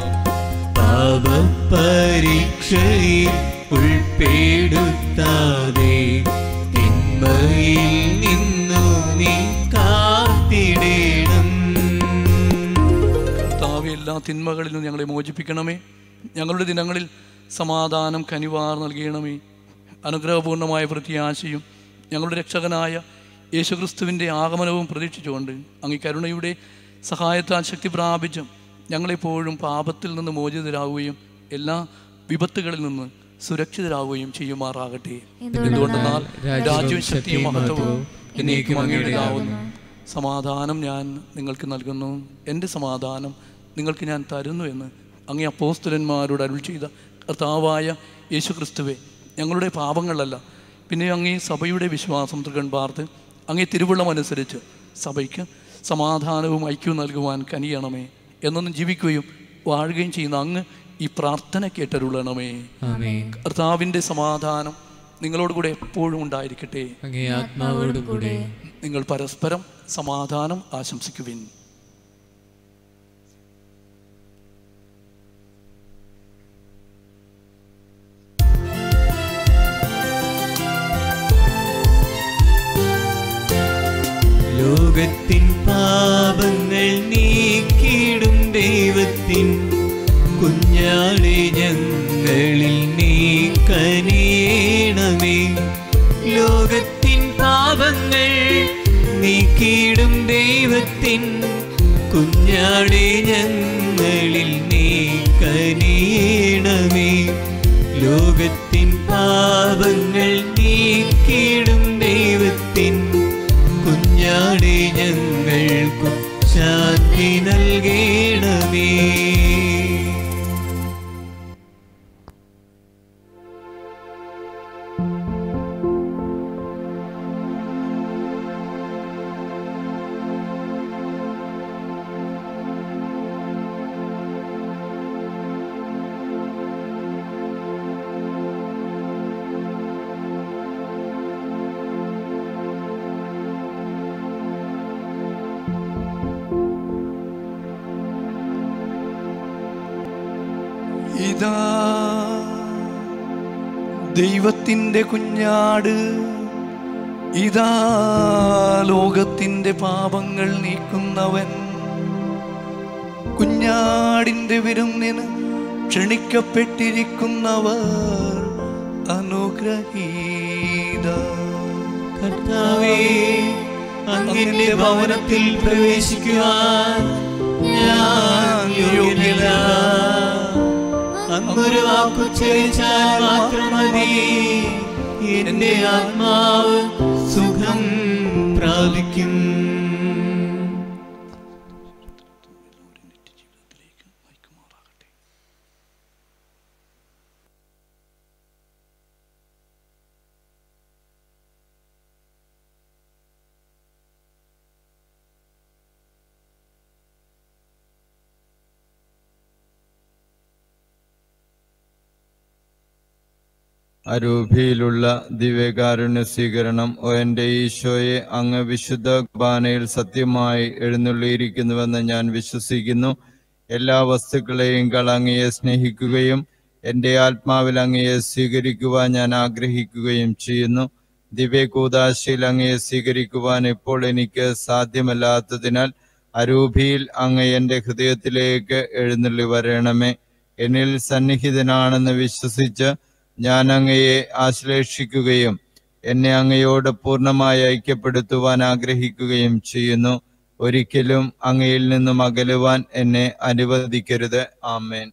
പാപപരീക്ഷയിൽ ഉൾപ്പെടുത്താതെ തിന്മയിൽ നിന്നു നീ കാത്തിടേണം കർത്താവെ എല്ലാ തിന്മകളിൽ നിന്നും ഞങ്ങളെ മോചിപ്പിക്കണമേ ഞങ്ങളുടെ ദിനങ്ങളിൽ സമാധാനം കനിവാർ നൽകണമേ അനുഗ്രഹപൂർണമായ പ്രത്യാശയും ഞങ്ങളുടെ രക്ഷകനായ യേശുക്രിസ്തുവിൻ്റെ ആഗമനവും പ്രതീക്ഷിച്ചുകൊണ്ട് അങ്ങ് കരുണയുടെ സഹായത്താൽ ശക്തി പ്രാപിച്ചും ഞങ്ങളെപ്പോഴും പാപത്തിൽ നിന്ന് മോചിതരാകുകയും എല്ലാ വിപത്തുകളിൽ നിന്ന് സുരക്ഷിതരാകുകയും ചെയ്യുമാറാകട്ടെ എന്തുകൊണ്ടെന്നാൽ രാജ്യവും ശക്തിയും മഹത്വവും എന്നേക്കും അങ്ങയുടേതാവുന്നു സമാധാനം ഞാൻ നിങ്ങൾക്ക് നൽകുന്നു എൻ്റെ സമാധാനം നിങ്ങൾക്ക് ഞാൻ തരുന്നു എന്ന് അങ്ങേ അപ്പോസ്തലന്മാരോട് അരുൾ ചെയ്ത കർത്താവായ യേശു ക്രിസ്തുവെ ഞങ്ങളുടെ പാപങ്ങളല്ല പിന്നെ അങ്ങേ സഭയുടെ വിശ്വാസം തൃകൺ പാർത്ത് അങ്ങേ തിരുവുള്ളം അനുസരിച്ച് സഭയ്ക്ക് സമാധാനവും ഐക്യവും നൽകുവാൻ കനിയണമേ എന്നൊന്നും ജീവിക്കുകയും വാഴുകയും ചെയ്യുന്ന അങ്ങ് ഈ പ്രാർത്ഥന കേട്ടരുളണമേ ആമേൻ കർത്താവിൻ്റെ സമാധാനം നിങ്ങളോട് കൂടെ എപ്പോഴും ഉണ്ടായിരിക്കട്ടെ അങ്ങേ ആത്മാവോടും കൂടെ നിങ്ങൾ പരസ്പരം സമാധാനം ആശംസിക്കുവിൻ ലോകത്തിൻ പാപങ്ങൾ നീക്കിയിടും ദൈവത്തിൻ കുഞ്ഞാളെ ഞങ്ങളിൽ നീ കനിയണമേ ലോകത്തിൻ പാപങ്ങൾ നീക്കിയിടും ദൈവത്തിൻ കുഞ്ഞാടെ ഞങ്ങളിൽ നീ കനിയണമേ ലോകത്തിൻ പാപങ്ങൾ നീക്കിയിടും ദൈവത്തിൻ കുഞ്ഞാടെ ഞങ്ങൾക്കു ശാന്തി നൽകണമേ ഇതാ ദൈവത്തിൻ്റെ കുഞ്ഞാട് ഇതാ ലോകത്തിൻ്റെ പാപങ്ങൾ നീക്കുന്നവൻ കുഞ്ഞാടിൻ്റെ വിരുന്നിന് ക്ഷണിക്കപ്പെട്ടിരിക്കുന്നവർ അനുഗ്രഹീത കർത്താവേ അങ്ങന്റെ ഭവനത്തിൽ പ്രവേശിക്കുവാൻ ഞാൻ യോഗ്യനല്ല അങ്ങൊരു വാക്കുച്ചരിച്ചാൽ മാത്രം മതി എന്റെ ആത്മാവ് സുഖം പ്രാപിക്കും അരൂപിയിലുള്ള ദിവ്യകാരുണ്യ സ്വീകരണം ഓ എൻ്റെ ഈശോയെ അങ്ങ് വിശുദ്ധ കുർബാനയിൽ സത്യമായി എഴുന്നള്ളിയിരിക്കുന്നുവെന്ന് ഞാൻ വിശ്വസിക്കുന്നു എല്ലാ വസ്തുക്കളെയും അങ്ങയെ സ്നേഹിക്കുകയും എൻ്റെ ആത്മാവിൽ അങ്ങയെ സ്വീകരിക്കുവാൻ ഞാൻ ആഗ്രഹിക്കുകയും ചെയ്യുന്നു ദിവ്യകൂദാശയിൽ അങ്ങയെ സ്വീകരിക്കുവാൻ ഇപ്പോൾ എനിക്ക് സാധ്യമല്ലാത്തതിനാൽ അരൂപിയിൽ അങ്ങ് എൻ്റെ ഹൃദയത്തിലേക്ക് എഴുന്നള്ളി വരണമേ എന്നിൽ സന്നിഹിതനാണെന്ന് വിശ്വസിച്ച് ഞാൻ അങ്ങയെ ആശ്ലേഷിക്കുകയും എന്നെ അങ്ങയോട് പൂർണ്ണമായി ഐക്യപ്പെടുത്തുവാൻ ആഗ്രഹിക്കുകയും ചെയ്യുന്നു ഒരിക്കലും അങ്ങയിൽ നിന്നും അകലുവാൻ എന്നെ അനുവദിക്കരുത് ആമേൻ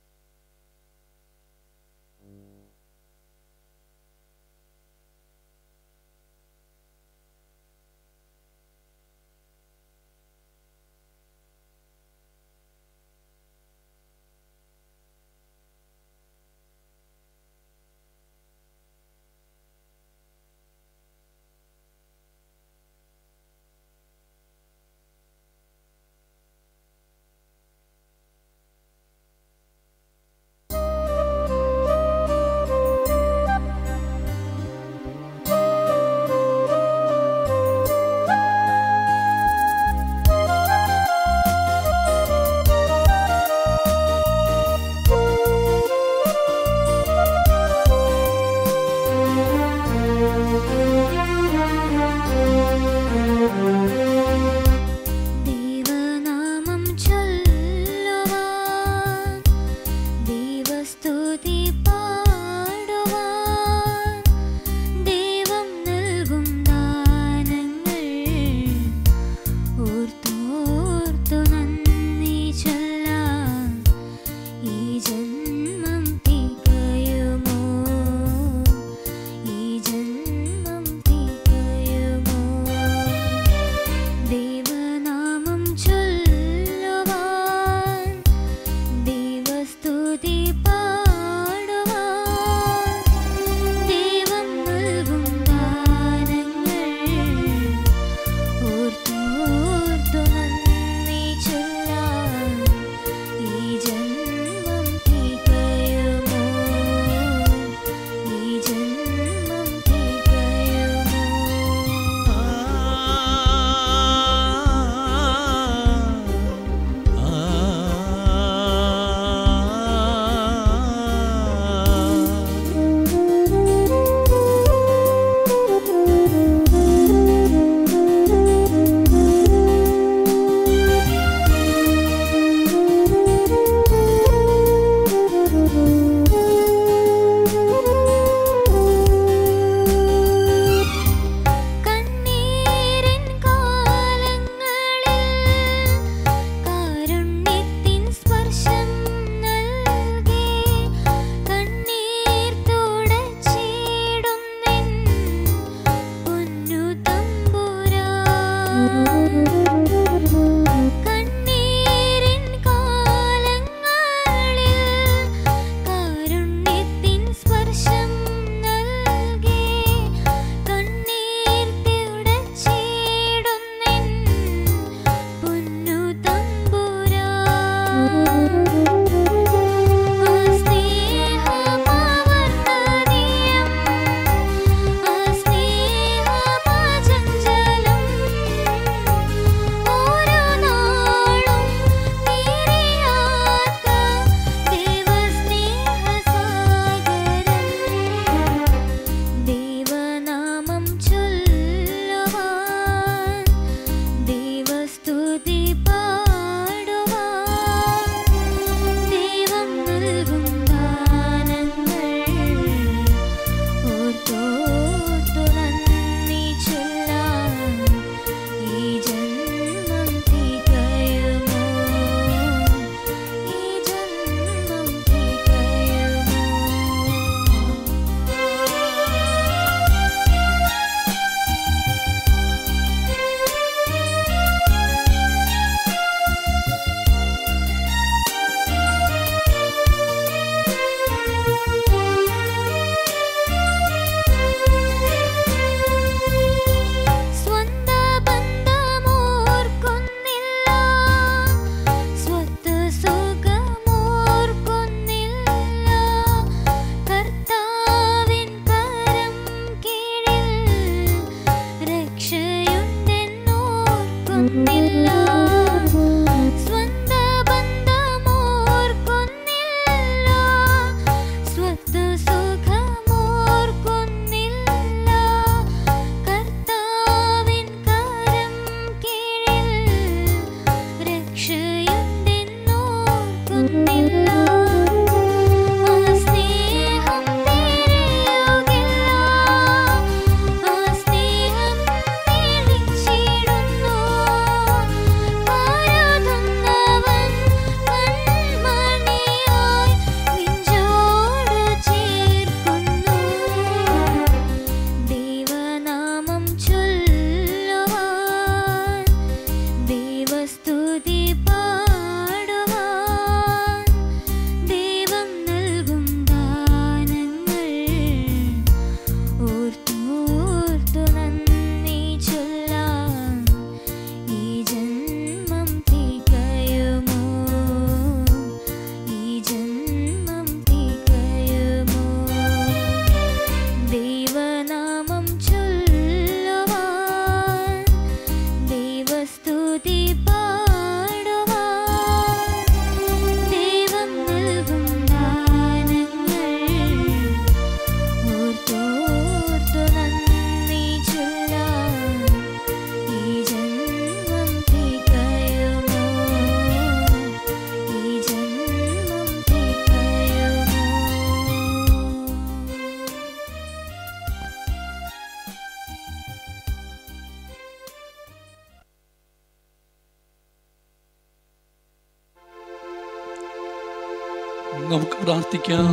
നമുക്ക് പ്രാർത്ഥിക്കാം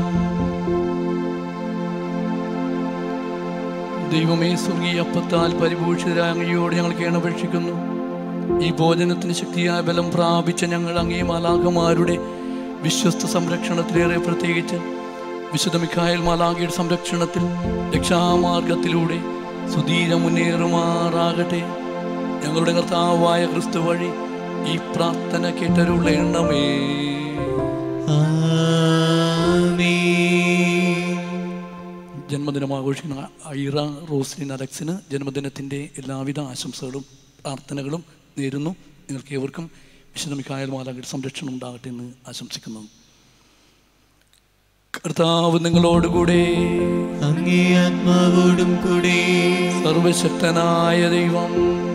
ദൈവമേ സ്വർഗീയ അപ്പത്താൽ പരിഭൂഷിതരായ അങ്ങയോട് ഞങ്ങൾ കേണപേക്ഷിക്കുന്നു ഈ ഭോജനത്തിന് ശക്തിയായ ബലം പ്രാപിച്ച ഞങ്ങൾ അങ്ങേ മാലാഖമാരുടെ വിശ്വസ്ത സംരക്ഷണത്തിലേറെ പ്രത്യേകിച്ച് വിശുദ്ധ മിഖായൽ മാലാഖയുടെ സംരക്ഷണത്തിൽ രക്ഷാമാർഗത്തിലൂടെ സുധീര മുന്നേറുമാറാകട്ടെ ഞങ്ങളുടെ കർത്താവായ ക്രിസ്തു വഴി ഈ പ്രാർത്ഥന കേട്ടരുള്ള എണ്ണമേ ജന്മദിനം ആഘോഷിക്കുന്ന ഐറ റോസ്ലിൻ അലക്സിന് ജന്മദിനത്തിൻ്റെ എല്ലാവിധ ആശംസകളും പ്രാർത്ഥനകളും നേരുന്നു നിങ്ങൾക്ക് ഏവർക്കും വിശുദ്ധ മിക്കായൽ മാലാഖയുടെ സംരക്ഷണം ഉണ്ടാകട്ടെ എന്ന് ആശംസിക്കുന്നു കർത്താവ് നിങ്ങളോടുകൂടെ അങ്ങേ ആത്മാവോടും കൂടെ സർവശക്തനായ ദൈവം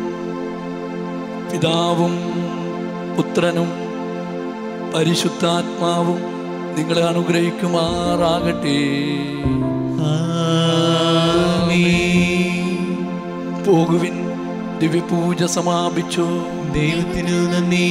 പിതാവും പുത്രനും പരിശുദ്ധാത്മാവും നിങ്ങളെ അനുഗ്രഹിക്കുമാറാകട്ടെ ആമേൻ. പോകുവിൻ ദിവ്യപൂജ സമാപിച്ചു ദൈവത്തിനു നന്ദി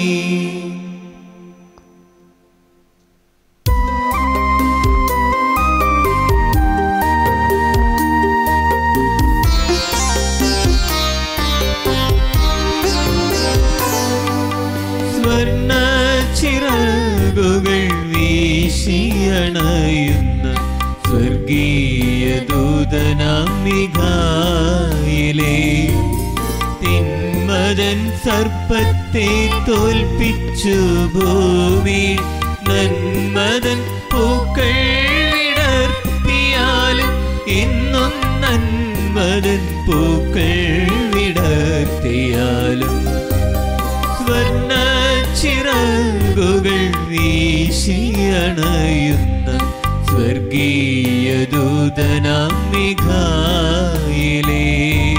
സ്വർണ്ണ ചിറകുകൾ വീശിയണയുന്ന സ്വർഗീയ ദൂതനാം മിഖായിലേ തിന്മതൻ സർപ്പത്തെ തോൽപ്പിച്ചു ഭൂമി നന്മതൻ പൂക്കൾ വിടർത്തിയാലും ഇന്നും നന്മതൻ പൂക്കൾ വിടർത്തിയാലും സ്വർണ്ണ ചിറകുകൾ വീശിയണയുന്ന സ്വർഗീയ ദൂതനാം മിഖായിലേ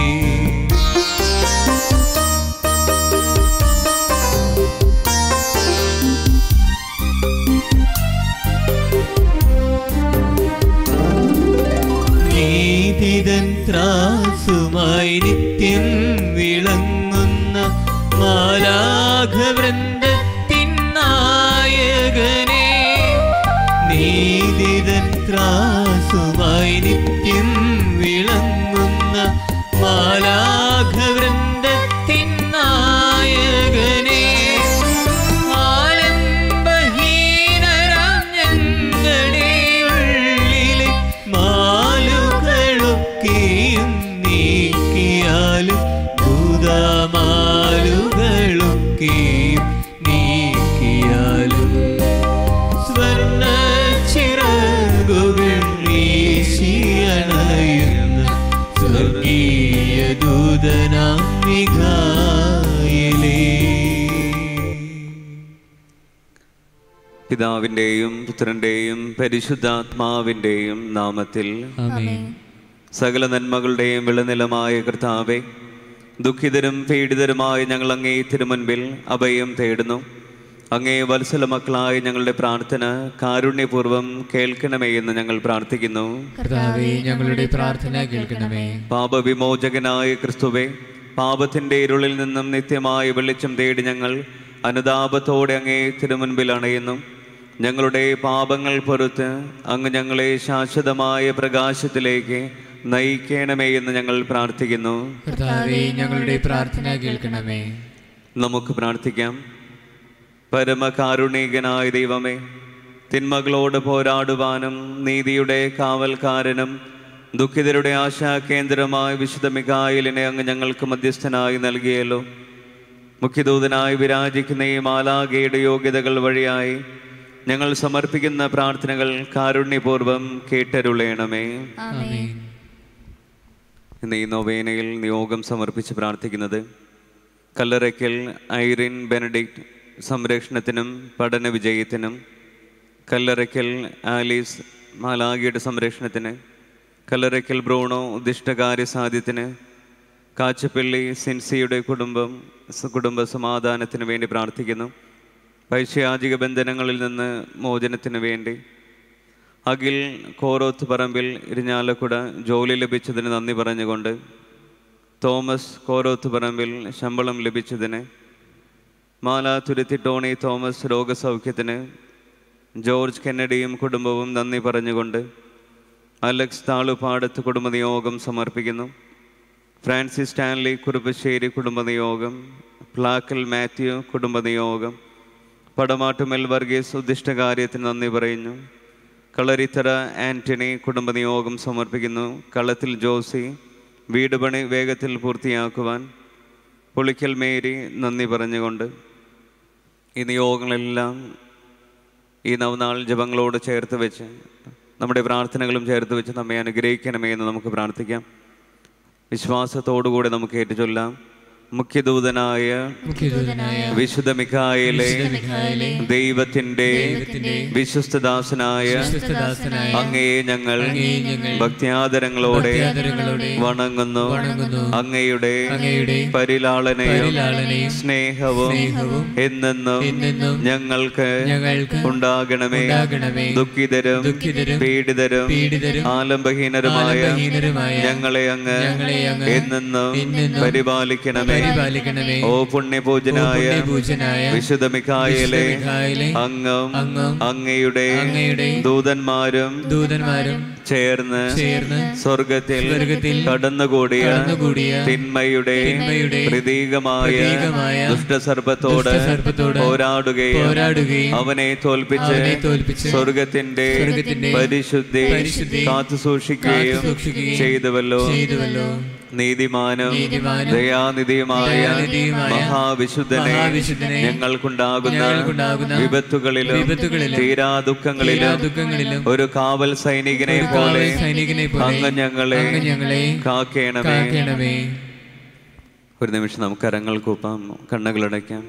നീതിതൻ ത്രാസുമായി നിത്യം വിളങ്ങുന്ന മാലാഘവൃന്ദത്തിൻ നായകനെ നീതിതൻ ത്രാസുമായി നിത്യം വിളങ്ങുന്ന മാലാഘവൃന്ദത്തിൻ നായകനെ ആലംബഹീനരാം ഞങ്ങളുടെ ഉള്ളിലെ മാലുകളൊക്കെയും നീക്കിയാലും ഭൂതമാലുകളൊക്കെയും നീക്കിയാലും സ്വർണ്ണ ചിറകുകൾ വീശിയണയുന്ന സ്വർഗീയ ദൂതനാം മിഖായിലേ പിതാവിൻ്റെയും പുത്രൻ്റെയും പരിശുദ്ധാത്മാവിൻ്റെയും നാമത്തിൽ ആമേൻ സകല നന്മകളുടെയും വിളനിലമായ കർത്താവെ ദുഃഖിതരും പീഡിതരുമായ ഞങ്ങൾ അങ്ങേ തിരുമുൻപിൽ അഭയം തേടുന്നു അങ്ങേ വത്സല മക്കളായ ഞങ്ങളുടെ പ്രാർത്ഥന കാരുണ്യപൂർവ്വം കേൾക്കണമേ എന്ന് ഞങ്ങൾ പ്രാർത്ഥിക്കുന്നു കർത്താവേ ഞങ്ങളുടെ പ്രാർത്ഥന കേൾക്കണമേ പാപവിമോചകനായ ക്രിസ്തുവെ പാപത്തിൻ്റെ ഇരുളിൽ നിന്നും നിത്യമായ വെളിച്ചം തേടി ഞങ്ങൾ അനുതാപത്തോടെ അങ്ങേ തിരുമുൻപിൽ അണയുന്നു ഞങ്ങളുടെ പാപങ്ങൾ പൊറുത്ത് അങ്ങ് ഞങ്ങളെ ശാശ്വതമായ പ്രകാശത്തിലേക്ക് നയിക്കണമേ എന്ന് ഞങ്ങൾ പ്രാർത്ഥിക്കുന്നു കർത്താവേ ഞങ്ങളുടെ പ്രാർത്ഥന കേൾക്കണമേ നമുക്ക് പ്രാർത്ഥിക്കാം പരമകാരുണികനായ ദൈവമേ തിന്മകളോട് പോരാടുവാനും നീതിയുടെ കാവൽക്കാരനും ദുഃഖിതരുടെ ആശാകേന്ദ്രമായ വിശുദ്ധ മികായിലിനെ അങ്ങ് ഞങ്ങൾക്ക് മധ്യസ്ഥനായി നൽകിയല്ലോ മുഖ്യദൂതനായി വിരാജിക്കുന്ന ഈ മാലാകയുടെ യോഗ്യതകൾ വഴിയായി ഞങ്ങൾ സമർപ്പിക്കുന്ന പ്രാർത്ഥനകൾ കാരുണ്യപൂർവ്വം കേട്ടരുളയണമേ ആമേൻ ഇന്ന് ഈ നൊവേനയിൽ നിയോഗം സമർപ്പിച്ച് പ്രാർത്ഥിക്കുന്നത് കല്ലറയ്ക്കൽ ഐറിൻ ബെനഡിക്റ്റ് സംരക്ഷണത്തിനും പഠന വിജയത്തിനും കല്ലറയ്ക്കൽ ആലീസ് മാലാഗിയുടെ സംരക്ഷണത്തിന് കല്ലറയ്ക്കൽ ബ്രൂണോ ഉദ്ദിഷ്ടകാര്യ സാധ്യത്തിന് കാച്ചപ്പള്ളി സിൻസിയുടെ കുടുംബം സ- കുടുംബ സമാധാനത്തിന് വേണ്ടി പ്രാർത്ഥിക്കുന്നു പൈശാചിക ബന്ധനങ്ങളിൽ നിന്ന് മോചനത്തിന് വേണ്ടി അഖിൽ കോറോത്ത് പറമ്പിൽ ഇരിഞ്ഞാലക്കുട ജോലി ലഭിച്ചതിന് നന്ദി പറഞ്ഞുകൊണ്ട് തോമസ് കോറോത്ത് പറമ്പിൽ ശമ്പളം ലഭിച്ചതിന് മാല തുരുത്തി ടോണി തോമസ് രോഗസൗഖ്യത്തിന് ജോർജ് കെന്നഡിയും കുടുംബവും നന്ദി പറഞ്ഞുകൊണ്ട് അലക്സ് താളുപാടത്ത് കുടുംബനിയോഗം സമർപ്പിക്കുന്നു ഫ്രാൻസിസ് സ്റ്റാൻലി കുറുപ്പശ്ശേരി കുടുംബനിയോഗം പ്ലാക്കൽ മാത്യു കുടുംബനിയോഗം പടമാട്ടുമെൽ വർഗീസ് ഉദ്ദിഷ്ടകാര്യത്തിന് നന്ദി പറയുന്നു കളരിത്തറ ആന്റണി കുടുംബനിയോഗം സമർപ്പിക്കുന്നു കളത്തിൽ ജോസി വീട് പണി വേഗത്തിൽ പൂർത്തിയാക്കുവാൻ പുളിക്കൽ മേരി നന്ദി പറഞ്ഞുകൊണ്ട് ഈ നിയോഗങ്ങളെല്ലാം ഈ നവനാൾ ജപങ്ങളോട് ചേർത്ത് വെച്ച് നമ്മുടെ പ്രാർത്ഥനകളും ചേർത്ത് വെച്ച് നമ്മെ അനുഗ്രഹിക്കണമേ എന്ന് നമുക്ക് പ്രാർത്ഥിക്കാം വിശ്വാസത്തോടുകൂടി നമുക്ക് ഏറ്റുചൊല്ലാം മുഖ്യദൂതനായ മുഖ്യദൂതനായ വിശുദ്ധ മിഖായിലെ വിശുദ്ധ മിഖായേലേ, ദൈവത്തിന്റെ ദൈവത്തിന്റെ വിശ്വസ്തദാസനായ വിശ്വസ്തദാസനായ അങ്ങയെ ഞങ്ങൾ അങ്ങയെ ഞങ്ങൾ ഭക്തിയാദരങ്ങളോടെ ഭക്തിയാദരങ്ങളോടെ വണങ്ങുന്നു വണങ്ങുന്നു. അങ്ങയുടെ അങ്ങയുടെ പരിലാളനയും പരിലാളനയും സ്നേഹവും സ്നേഹവും എന്നെന്നും എന്നെന്നും ഞങ്ങൾക്ക് ഞങ്ങൾക്ക് ഉണ്ടാകണമേ ഉണ്ടാകണമേ. ദുഃഖിതരും ദുഃഖിതരും പീഡിതരും പീഡിതരും ആലംബഹീനരുമായ ആലംബഹീനരുമായ ഞങ്ങളെ അങ്ങ് ഞങ്ങളെ അങ്ങ് എന്നെന്നും എന്നെന്നും പരിപാലിക്കണമേ പരിപാലിക്കണമേ. ഓ പുണ്യപൂജനായ ഓ പുണ്യപൂജനായ വിശുദ്ധ മിഖായേലെ വിശുദ്ധ മിഖായേലേ, അങ്ങും അങ്ങും അങ്ങയുടെ അങ്ങയുടെ ദൂതന്മാരും ദൂതന്മാരും ചേർന്ന് ചേർന്ന് സ്വർഗത്തിൽ സ്വർഗ്ഗത്തിൽ കടന്നുകൂടിയ കടന്നുകൂടിയ തിന്മയുടെ തിന്മയുടെ പ്രതീകമായ പ്രതീകമായ ദുഷ്ടസർപ്പത്തോട് ദുഷ്ടസർപ്പത്തോട് പോരാടുകയും പോരാടുകയും അവനെ തോൽപ്പിച്ച് അവനെ തോൽപ്പിച്ച് സ്വർഗത്തിന്റെ സ്വർഗ്ഗത്തിന്റെ പരിശുദ്ധി പരിശുദ്ധി കാത്തു സൂക്ഷിക്കുകയും കാത്തുസൂക്ഷിക്കുകയും ചെയ്തുവല്ലോ ചെയ്തുവല്ലോ നീതിമാനും നീതിമാനും ദയാനിധിയുമായ ദയാനിധിയുമായ മഹാവിശുദ്ധനെ മഹാവിശുദ്ധനെ ഞങ്ങൾക്കുണ്ടാകുന്ന ഞങ്ങൾക്കുണ്ടാകുന്ന വിപത്തുകളിലും വിപത്തുകളിലും തീരാ ദുഃഖങ്ങളിലും ദുഃഖങ്ങളിലും ഒരു കാവൽ സൈനികനെ ഒരു പോലെ കാവൽ സൈനികനെ പോലെ അങ്ങ് ഞങ്ങളെ അങ്ങ് ഞങ്ങളെ കാക്കേണമേ കാക്കണമേ ഒരു നിമിഷം നമുക്ക് കരങ്ങൾ കൂപ്പാം കണ്ണുകളടയ്ക്കാം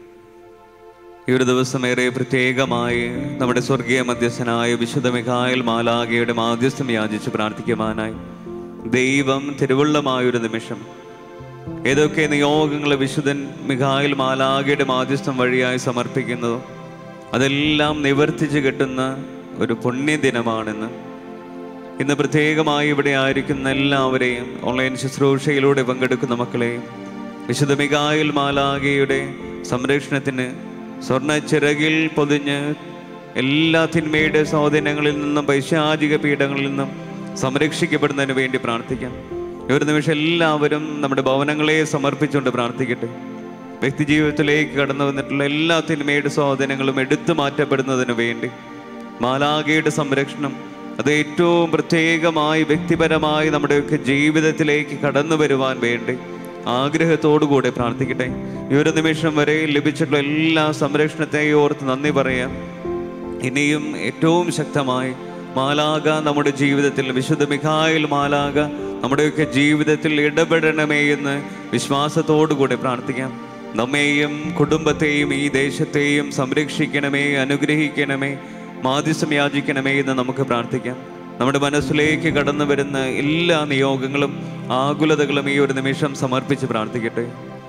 ഈ ഒരു ദിവസം ഏറെ പ്രത്യേകമായി നമ്മുടെ സ്വർഗീയ മധ്യസ്ഥനായ വിശുദ്ധ മിഖായൽ മാലാകയുടെ മാധ്യസ്ഥം യാചിച്ച് പ്രാർത്ഥിക്കുവാനായി ദൈവം തിരുവുള്ളമായൊരു നിമിഷം ഏതൊക്കെ നിയോഗങ്ങൾ വിശുദ്ധൻ മിഖായൽ മാലാകയുടെ മാധ്യസ്ഥം വഴിയായി സമർപ്പിക്കുന്നതോ അതെല്ലാം നിവർത്തിച്ച് കിട്ടുന്ന ഒരു പുണ്യദിനമാണെന്ന് ഇന്ന് പ്രത്യേകമായി ഇവിടെ ആയിരിക്കുന്ന എല്ലാവരെയും ഓൺലൈൻ ശുശ്രൂഷയിലൂടെ പങ്കെടുക്കുന്ന മക്കളെയും വിശുദ്ധ മികായിൽ മാലാകയുടെ സംരക്ഷണത്തിന് സ്വർണ്ണ ചിറകിൽ പൊതിഞ്ഞ് എല്ലാ തിന്മയുടെ സ്വാധീനങ്ങളിൽ നിന്നും പൈശാചിക പീഠങ്ങളിൽ നിന്നും സംരക്ഷിക്കപ്പെടുന്നതിന് വേണ്ടി പ്രാർത്ഥിക്കാം ഈ ഒരു നിമിഷം എല്ലാവരും നമ്മുടെ ഭവനങ്ങളെ സമർപ്പിച്ചുകൊണ്ട് പ്രാർത്ഥിക്കട്ടെ വ്യക്തി ജീവിതത്തിലേക്ക് കടന്നു വന്നിട്ടുള്ള എല്ലാ തിന്മയുടെ സ്വാധീനങ്ങളും എടുത്തു മാറ്റപ്പെടുന്നതിന് വേണ്ടി മാലാകയുടെ സംരക്ഷണം അത് ഏറ്റവും പ്രത്യേകമായി വ്യക്തിപരമായി നമ്മുടെയൊക്കെ ജീവിതത്തിലേക്ക് കടന്നു വരുവാൻ വേണ്ടി ആഗ്രഹത്തോടുകൂടെ പ്രാർത്ഥിക്കട്ടെ ഈ ഒരു നിമിഷം വരെ ലഭിച്ചിട്ടുള്ള എല്ലാ സംരക്ഷണത്തെയും ഓർത്ത് നന്ദി പറയാം ഇനിയും ഏറ്റവും ശക്തമായി മാലാക നമ്മുടെ ജീവിതത്തിൽ വിശുദ്ധ മിഖായിൽ മാലാക നമ്മുടെയൊക്കെ ജീവിതത്തിൽ ഇടപെടണമേ എന്ന് വിശ്വാസത്തോടുകൂടെ പ്രാർത്ഥിക്കാം നമ്മെയും കുടുംബത്തെയും ഈ ദേശത്തെയും സംരക്ഷിക്കണമേ അനുഗ്രഹിക്കണമേ മാധ്യസം യാചിക്കണമേ എന്ന് നമുക്ക് പ്രാർത്ഥിക്കാം നമ്മുടെ മനസ്സിലേക്ക് കടന്നു വരുന്ന എല്ലാ നിയോഗങ്ങളും ആകുലതകളും ഈ ഒരു നിമിഷം സമർപ്പിച്ച് പ്രാർത്ഥിക്കട്ടെ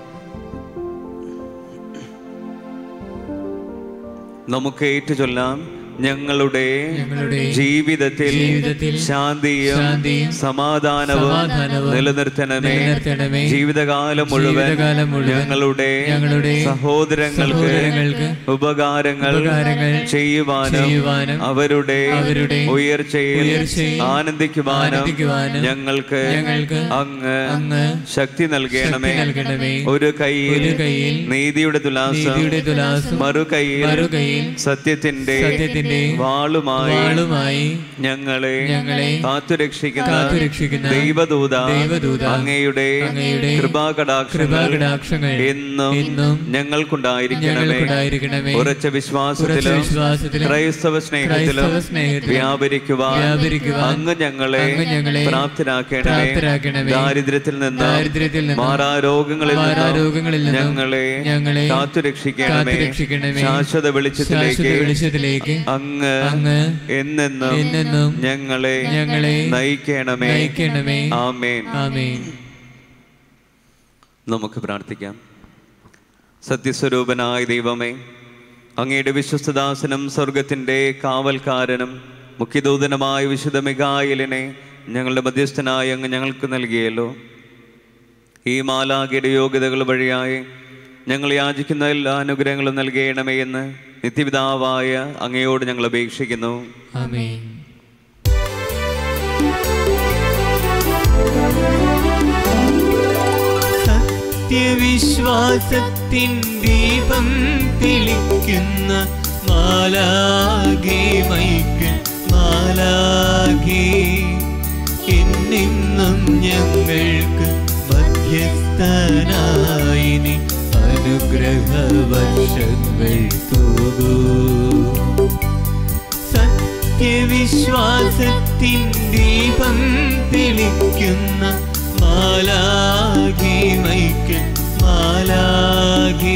നമുക്ക് ഏറ്റുചൊല്ലാം ഞങ്ങളുടെ ഞങ്ങളുടെ ജീവിതത്തിൽ ജീവിതത്തിൽ ശാന്തിയും ശാന്തിയും സമാധാനവും സമാധാനവും നിലനിർത്തണമേ നിലനിർത്തണമേ. ജീവിതകാലം മുഴുവൻ ജീവിതകാലം മുഴുവൻ ഞങ്ങളുടെ ഞങ്ങളുടെ സഹോദരങ്ങൾക്ക് സഹോദരങ്ങൾക്ക് ഉപകാരങ്ങൾ ഉപകാരങ്ങൾ ചെയ്യുവാനും ചെയ്യുവാനും അവരുടെ അവരുടെ ഉയർച്ചയിൽ ഉയർച്ചയിൽ ആനന്ദിക്കുവാനും ആനന്ദിക്കുവാനും ഞങ്ങൾക്ക് ഞങ്ങൾക്ക് അങ്ങ് അങ്ങ് ശക്തി നൽകണമേ ശക്തി നൽകണമേ. ഒരു കൈയിൽ ഒരു കൈയിൽ നീതിയുടെ തുലാസം നീതിയുടെ തുലാസം മറുകൈയിൽ മറുകൈയിൽ സത്യത്തിന്റെ സത്യത്തിന്റെ വാളുമായി വാളുമായി ഞങ്ങളെ ഞങ്ങളെ കാത്തുരക്ഷിക്കുന്ന കാത്തുരക്ഷിക്കുന്ന ദൈവദൂത ദൈവദൂത അങ്ങയുടെ അങ്ങയുടെ കൃപാകടാക്ഷങ്ങൾ കൃപാകടാക്ഷങ്ങൾ എന്നും എന്നും ഞങ്ങൾക്കുണ്ടായിരിക്കണമേ ഞങ്ങൾക്കുണ്ടായിരിക്കണമേ. ഉറച്ച വിശ്വാസത്തിലും ഉറച്ച വിശ്വാസത്തിലും ക്രൈസ്തവ സ്നേഹത്തിലും ക്രൈസ്തവ സ്നേഹത്തിലും വ്യാപരിക്കുവാൻ വ്യാപരിക്കുവാൻ അങ്ങ് ഞങ്ങളെ അങ്ങ് ഞങ്ങളെ പ്രാപ്തരാക്കണമേ പ്രാപ്തരാക്കണമേ. ദാരിദ്ര്യത്തിൽ നിന്ന് ദാരിദ്ര്യത്തിൽ നിന്ന് മാറാരോഗങ്ങളിൽ മാറാരോഗങ്ങളിൽ നിന്നും ഞങ്ങളെ ഞങ്ങളെ കാത്തുരക്ഷിക്കണമേ കാത്തുരക്ഷിക്കണമേ. ശാശ്വത വെളിച്ചത്തിലേക്ക് ശാശ്വത വെളിച്ചത്തിലേക്ക് അങ്ങ് അങ്ങ് എന്നെന്നും എന്നെന്നും ഞങ്ങളെ ഞങ്ങളെ നയിക്കണമേ നയിക്കണമേ ആമേൻ ആമേൻ നമുക്ക് പ്രാർത്ഥിക്കാം സത്യസ്വരൂപനായ ദൈവമേ അങ്ങയുടെ വിശ്വസ്തദാസനും സ്വർഗത്തിൻ്റെ കാവൽക്കാരനും മുഖ്യദൂതനുമായ വിശുദ്ധ മികായലിനെ ഞങ്ങളുടെ മധ്യസ്ഥനായി അങ്ങ് ഞങ്ങൾക്ക് നൽകിയല്ലോ ഈ മാലാഖയുടെ യോഗ്യതകൾ വഴിയായി ഞങ്ങൾ യാചിക്കുന്ന എല്ലാ അനുഗ്രഹങ്ങളും നൽകണമേ എന്ന് നിത്യപിതാവായ അങ്ങയോട് ഞങ്ങൾ അപേക്ഷിക്കുന്നു ആമേൻ സത്യവിശ്വാസത്തിൻ ദീപം തെളിക്കുന്ന മാലാകെ മൈക്ക് മാലാകെ എന്നെന്നും ഞങ്ങൾക്ക് മധ്യസ്ഥനായി നീ അനുഗ്രഹ വർഷങ്ങൾ തൂകൂ സത്യവിശ്വാസത്തിൻ ദീപം തെളിക്കുന്ന മാലാകി മൈക്ക് മാലാകി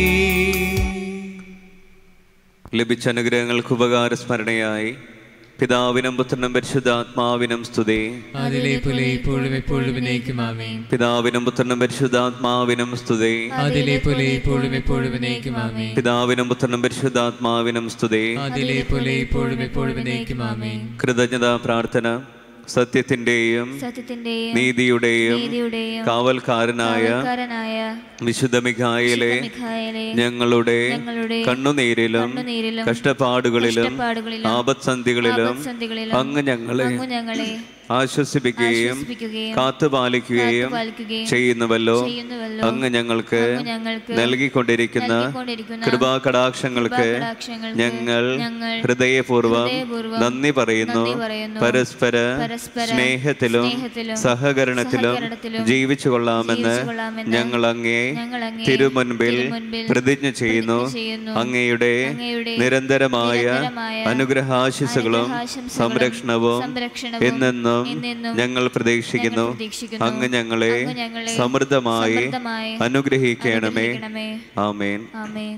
ലഭിച്ച അനുഗ്രഹങ്ങൾക്ക് ഉപകാരസ്മരണയായി പിതാവിനും പുത്രനും പരിശുദ്ധാത്മാവിനും സ്തുതി അതിലെ പോലെ ഇപ്പോഴും എപ്പോഴും എന്നേക്കും ആമേൻ പിതാവിനും പുത്രനും പരിശുദ്ധാത്മാവിനും സ്തുതി അതിലെ പോലെ ഇപ്പോഴും എപ്പോഴും എന്നേക്കും ആമേൻ പിതാവിനും പുത്രനും പരിശുദ്ധാത്മാവിനും സ്തുതി അതിലെ പോലെ ഇപ്പോഴും എപ്പോഴും എന്നേക്കും ആമേൻ കൃതജ്ഞതാ പ്രാർത്ഥന സത്യത്തിന്റെയും സത്യത്തിന്റെയും നീതിയുടെയും നീതിയുടെയും കാവൽക്കാരനായ കാവൽക്കാരനായ വിശുദ്ധ മിഖായിലെ മിഖായേലെ ഞങ്ങളുടെ ഞങ്ങളുടെ കണ്ണുനീരിലും കണ്ണുനീരിലും കഷ്ടപ്പാടുകളിലും കഷ്ടപ്പാടുകളിലും ആപത്സന്ധികളിലും ആപത്സന്ധികളിലും അങ്ങ് ഞങ്ങളെ അങ്ങ് ഞങ്ങളെ ആശ്വസിപ്പിക്കുകയും ആശ്വസിപ്പിക്കുകയും കാത്തുപാലിക്കുകയും കാത്തുപാലിക്കുകയും ചെയ്യുന്നുവല്ലോ ചെയ്യുന്നുവല്ലോ. അങ്ങ് ഞങ്ങൾക്ക് അങ്ങ് ഞങ്ങൾക്ക് നൽകിക്കൊണ്ടിരിക്കുന്ന നൽകിക്കൊണ്ടിരിക്കുന്ന കൃപാകടാക്ഷങ്ങൾക്ക് കൃപാകടാക്ഷങ്ങൾക്ക് ഞങ്ങൾ ഞങ്ങൾ ഹൃദയപൂർവ്വം ഹൃദയപൂർവ്വം നന്ദി പറയുന്നു നന്ദി പറയുന്നു. പരസ്പര പരസ്പര സ്നേഹത്തിലും സ്നേഹത്തിലും സഹകരണത്തിലും സഹകരണത്തിലും ജീവിച്ചു കൊള്ളാമെന്ന് ജീവിച്ചുകൊള്ളാമെന്ന് ഞങ്ങൾ അങ്ങേ ഞങ്ങൾ അങ്ങേ തിരുമുൻപിൽ തിരുമുൻപിൽ പ്രതിജ്ഞ ചെയ്യുന്നു പ്രതിജ്ഞ ചെയ്യുന്നു. അങ്ങയുടെ അങ്ങയുടെ നിരന്തരമായ നിരന്തരമായ അനുഗ്രഹാശിസുകളും അനുഗ്രഹാശംസകളും സംരക്ഷണവും സംരക്ഷണവും എന്നെന്നും എന്നെന്നും ഞങ്ങൾ പ്രതീക്ഷിക്കുന്നു ഞങ്ങൾ പ്രതീക്ഷിക്കുന്നു. അങ്ങ് ഞങ്ങളെ അങ്ങ് ഞങ്ങളെ സമൃദ്ധമായി സമൃദ്ധമായി അനുഗ്രഹിക്കണമേ അനുഗ്രഹിക്കണമേ. ആമേൻ ആമേൻ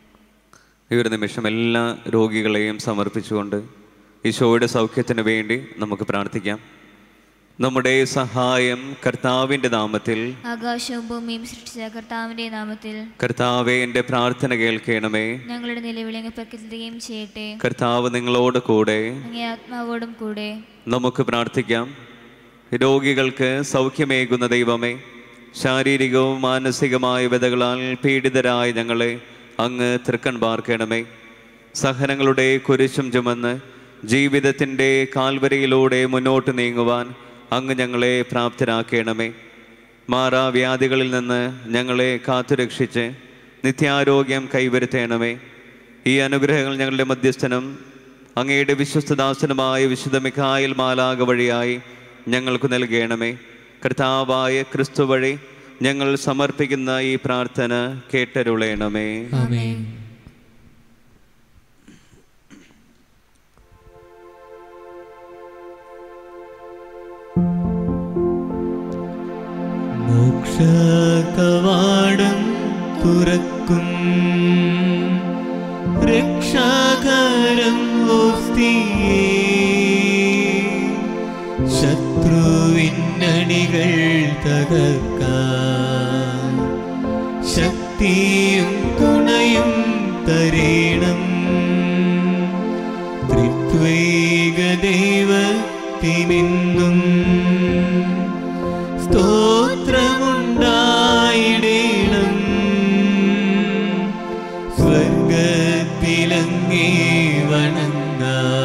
ഈ ഒരു നിമിഷം എല്ലാ രോഗികളെയും സമർപ്പിച്ചുകൊണ്ട് ഈശോയുടെ സൗഖ്യത്തിന് വേണ്ടി നമുക്ക് പ്രാർത്ഥിക്കാം നമ്മുടെ സഹായം കർത്താവിൻ്റെ നാമത്തിൽ ആകാശവും ഭൂമിയും സൃഷ്ടിച്ച കർത്താവിന്റെ നാമത്തിൽ കർത്താവെ എൻ്റെ പ്രാർത്ഥന കേൾക്കണമേ ഞങ്ങളുടെ നിലവിളങ്ങി പ്രകൃതിയും ചെയ്യട്ടെ കർത്താവ് നിങ്ങളോട് കൂടെ അങ്ങേ ആത്മാവോടും കൂടെ നമുക്ക് പ്രാർത്ഥിക്കാം രോഗികൾക്ക് സൗഖ്യമേകുന്ന ദൈവമേ ശാരീരികവും മാനസികമായ വ്യതകളാൽ പീഡിതരായ ഞങ്ങളെ അങ്ങ് തൃക്കൺ പാർക്കണമേ സഹനങ്ങളുടെ കുരിശും ചുമന്ന് ജീവിതത്തിൻ്റെ കാൽവരയിലൂടെ മുന്നോട്ട് നീങ്ങുവാൻ അങ്ങ് ഞങ്ങളെ പ്രാപ്തരാക്കണമേ മാറാവ്യാധികളിൽ നിന്ന് ഞങ്ങളെ കാത്തുരക്ഷിച്ച് നിത്യാരോഗ്യം കൈവരുത്തണമേ ഈ അനുഗ്രഹങ്ങൾ ഞങ്ങളുടെ മധ്യസ്ഥനും അങ്ങയുടെ വിശ്വസ്തദാസനുമായ വിശുദ്ധ മിഖായിൽ മാലാക വഴിയായി ഞങ്ങൾക്ക് നൽകണമേ കർത്താവായ ക്രിസ്തു വഴി ഞങ്ങൾ സമർപ്പിക്കുന്ന ഈ പ്രാർത്ഥന കേട്ടരുളയണമേ ആമേൻ മോക്ഷകവാടം തുറക്കും രക്ഷാകരം ഓസ്തിയേ ശത്രുവിന്നണികൾ തകർക്കാൻ ശക്തിയും തുണയും തരേണം ത്രിത്വൈക ദൈവത്തിനെന്നും സ്തോത്രമുണ്ടായിടേണം സ്വർഗത്തിലങ്ങേ വണങ്ങ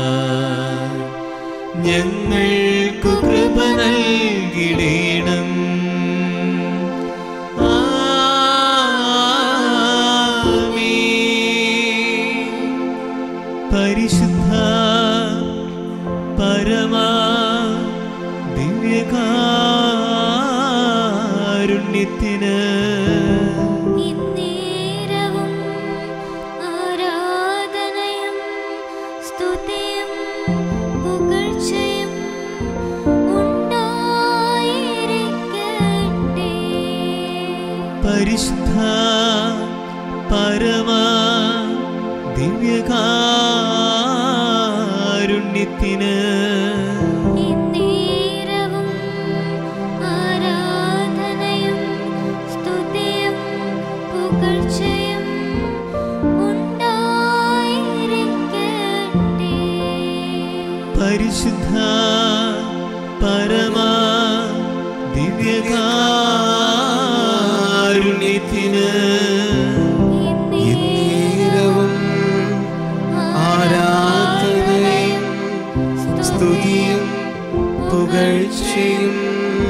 ഞങ്ങൾക്കു കൃപ നൽകിടേണം ആമീൻ. പരിശുദ്ധ പരമാ ദിവ്യകാരുണ്യത്തിന് ഇന്നേരവും ആരാധനയും സ്തുതിയും പുകഴ്ചയും ഉണ്ടായിരിക്കട്ടെ പരിശുദ്ധ പരമാ ദിവ്യകാരുണ്യത്തിന് ഇന്നേരവും ആരാധനയും സ്തുതിയും പുകഴ്ചയും ഉണ്ടായിരിക്കട്ടെ പരിശുദ്ധ പരമാ ദിവ്യകാരുണ്യത്തിന് ഇന്നേരവും സ്തുതിയും പുകഴ്ചയും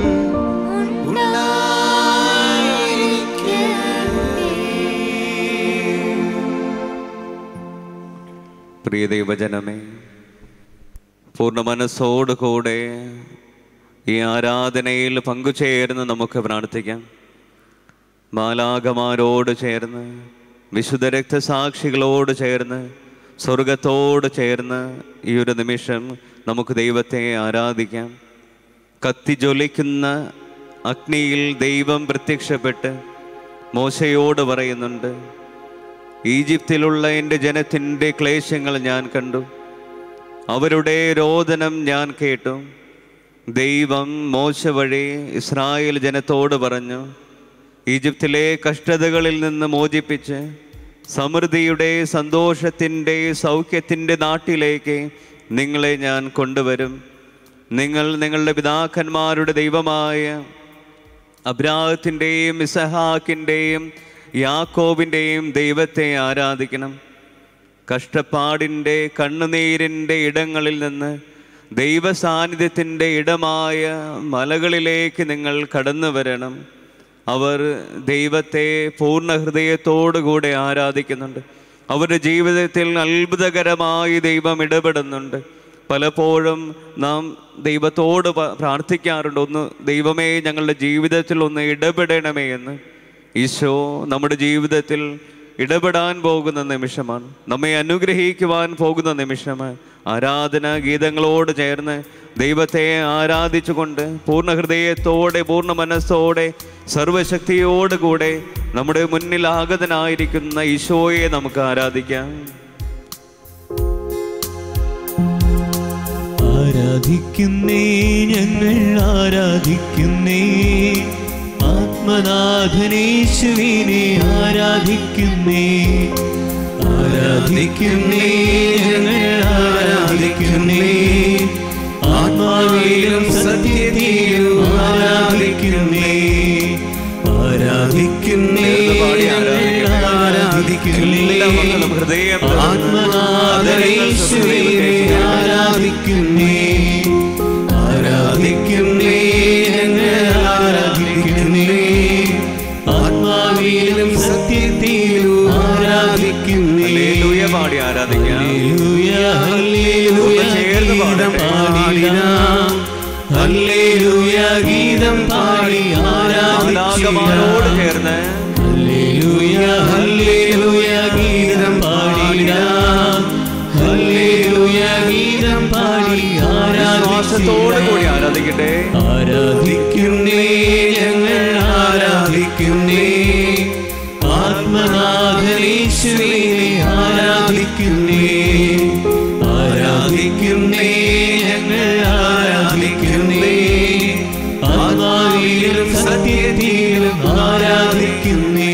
പ്രിയ ദൈവജനമേ പൂർണ്ണ മനസ്സോടുകൂടെ ഈ ആരാധനയിൽ പങ്കുചേർന്ന് നമുക്ക് പ്രാർത്ഥിക്കാം മാലാകമാരോട് ചേർന്ന് വിശുദ്ധ രക്തസാക്ഷികളോട് ചേർന്ന് സ്വർഗത്തോട് ചേർന്ന് ഈ ഒരു നിമിഷം നമുക്ക് ദൈവത്തെ ആരാധിക്കാം കത്തിജ്വലിക്കുന്ന അഗ്നിയിൽ ദൈവം പ്രത്യക്ഷപ്പെട്ട് മോശയോട് പറയുന്നുണ്ട് ഈജിപ്തിലുള്ള എൻ്റെ ജനത്തിൻ്റെ ക്ലേശങ്ങൾ ഞാൻ കണ്ടു അവരുടെ രോദനം ഞാൻ കേട്ടു ദൈവം മോശ വഴി ഇസ്രായേൽ ജനത്തോട് പറഞ്ഞു ഈജിപ്തിലെ കഷ്ടതകളിൽ നിന്ന് മോചിപ്പിച്ച് സമൃദ്ധിയുടെ സന്തോഷത്തിൻ്റെ സൗഖ്യത്തിൻ്റെ നാട്ടിലേക്ക് നിങ്ങളെ ഞാൻ കൊണ്ടുവരും നിങ്ങൾ നിങ്ങളുടെ പിതാക്കന്മാരുടെ ദൈവമായ അബ്രാഹത്തിൻ്റെയും ഇസഹാക്കിൻ്റെയും യാക്കോബിൻ്റെയും ദൈവത്തെ ആരാധിക്കണം കഷ്ടപ്പാടിൻ്റെ കണ്ണുനീരിൻ്റെ ഇടങ്ങളിൽ നിന്ന് ദൈവ സാന്നിധ്യത്തിൻ്റെ ഇടമായ മലകളിലേക്ക് നിങ്ങൾ കടന്നു വരണം അവർ ദൈവത്തെ പൂർണ്ണ ഹൃദയത്തോടുകൂടെ ആരാധിക്കുന്നുണ്ട് അവരുടെ ജീവിതത്തിൽ അത്ഭുതകരമായി ദൈവം ഇടപെടുന്നുണ്ട് പലപ്പോഴും നാം ദൈവത്തോട് പ- പ്രാർത്ഥിക്കാറുണ്ട് ഒന്ന് ദൈവമേ ഞങ്ങളുടെ ജീവിതത്തിൽ ഒന്ന് ഇടപെടണമേ എന്ന് ഈശോ നമ്മുടെ ജീവിതത്തിൽ ഇടപെടാൻ പോകുന്ന നിമിഷമാണ് നമ്മെ അനുഗ്രഹിക്കുവാൻ പോകുന്ന നിമിഷമാണ് ആരാധന ഗീതങ്ങളോട് ചേർന്ന് ദൈവത്തെ ആരാധിച്ചുകൊണ്ട് പൂർണ്ണ ഹൃദയത്തോടെ പൂർണ്ണ മനസ്സോടെ സർവശക്തിയോടുകൂടെ നമ്മുടെ മുന്നിൽ ആഗതനായിരിക്കുന്ന ഈശോയെ നമുക്ക് ആരാധിക്കാം ആരാധിക്കുന്നേ ഞങ്ങൾ ആരാധിക്കുന്നേ ആത്മനാഥനേശുവിനെ ആരാധിക്കുന്നേ ആരാധിക്കുന്നേ ഞങ്ങൾ ആരാധിക്കുന്നേ ആത്മാവിലും സത്യത്തിലും ആരാധിക്കുന്നേ ആരാധിക്കുന്നേ ഞങ്ങൾ ആരാധിക്കുന്നേ എല്ലാ മക്കളും ഹൃദയം ആത്മനാഥനേശുവിനെ ആരാധിക്കുന്നേ ആരാധിക്കുന്നേ ഞങ്ങൾ ആരാധിക്കുന്നേ ആത്മാവിലും സത്യത്തിലും ആരാധിക്കുന്നേ ഹല്ലേലൂയ പാടി ആരാധിക്കാം ഹല്ലേലൂയ, ഹല്ലേലൂയ, ചേർന്ന് ഗീതം പാടട്ടെ. പാടിടാം. ഹല്ലേലൂയ ഗീതം പാടി മാലാഖമാരോട് ആരാധിച്ചിടാം ചേർന്ന് ഹല്ലേലൂയ ഹല്ലേലൂയ ഗീതം പാടിടാം ഹല്ലേലൂയ ഗീതം പാടി വിശ്വാസത്തോടു കൂടി ആരാധിച്ചിടാം ആരാധിക്കട്ടെ ആരാധിക്കുന്നേ ഞങ്ങൾ ആരാധിക്കുന്നേ ആത്മനാഥനീശ്വരിനെ ആരാധിക്കുന്നേ ആരാധിക്കുന്നേ ഞങ്ങൾ ആരാധിക്കുന്നേ ആത്മാവിലും സത്യത്തിലും ആരാധിക്കുന്നേ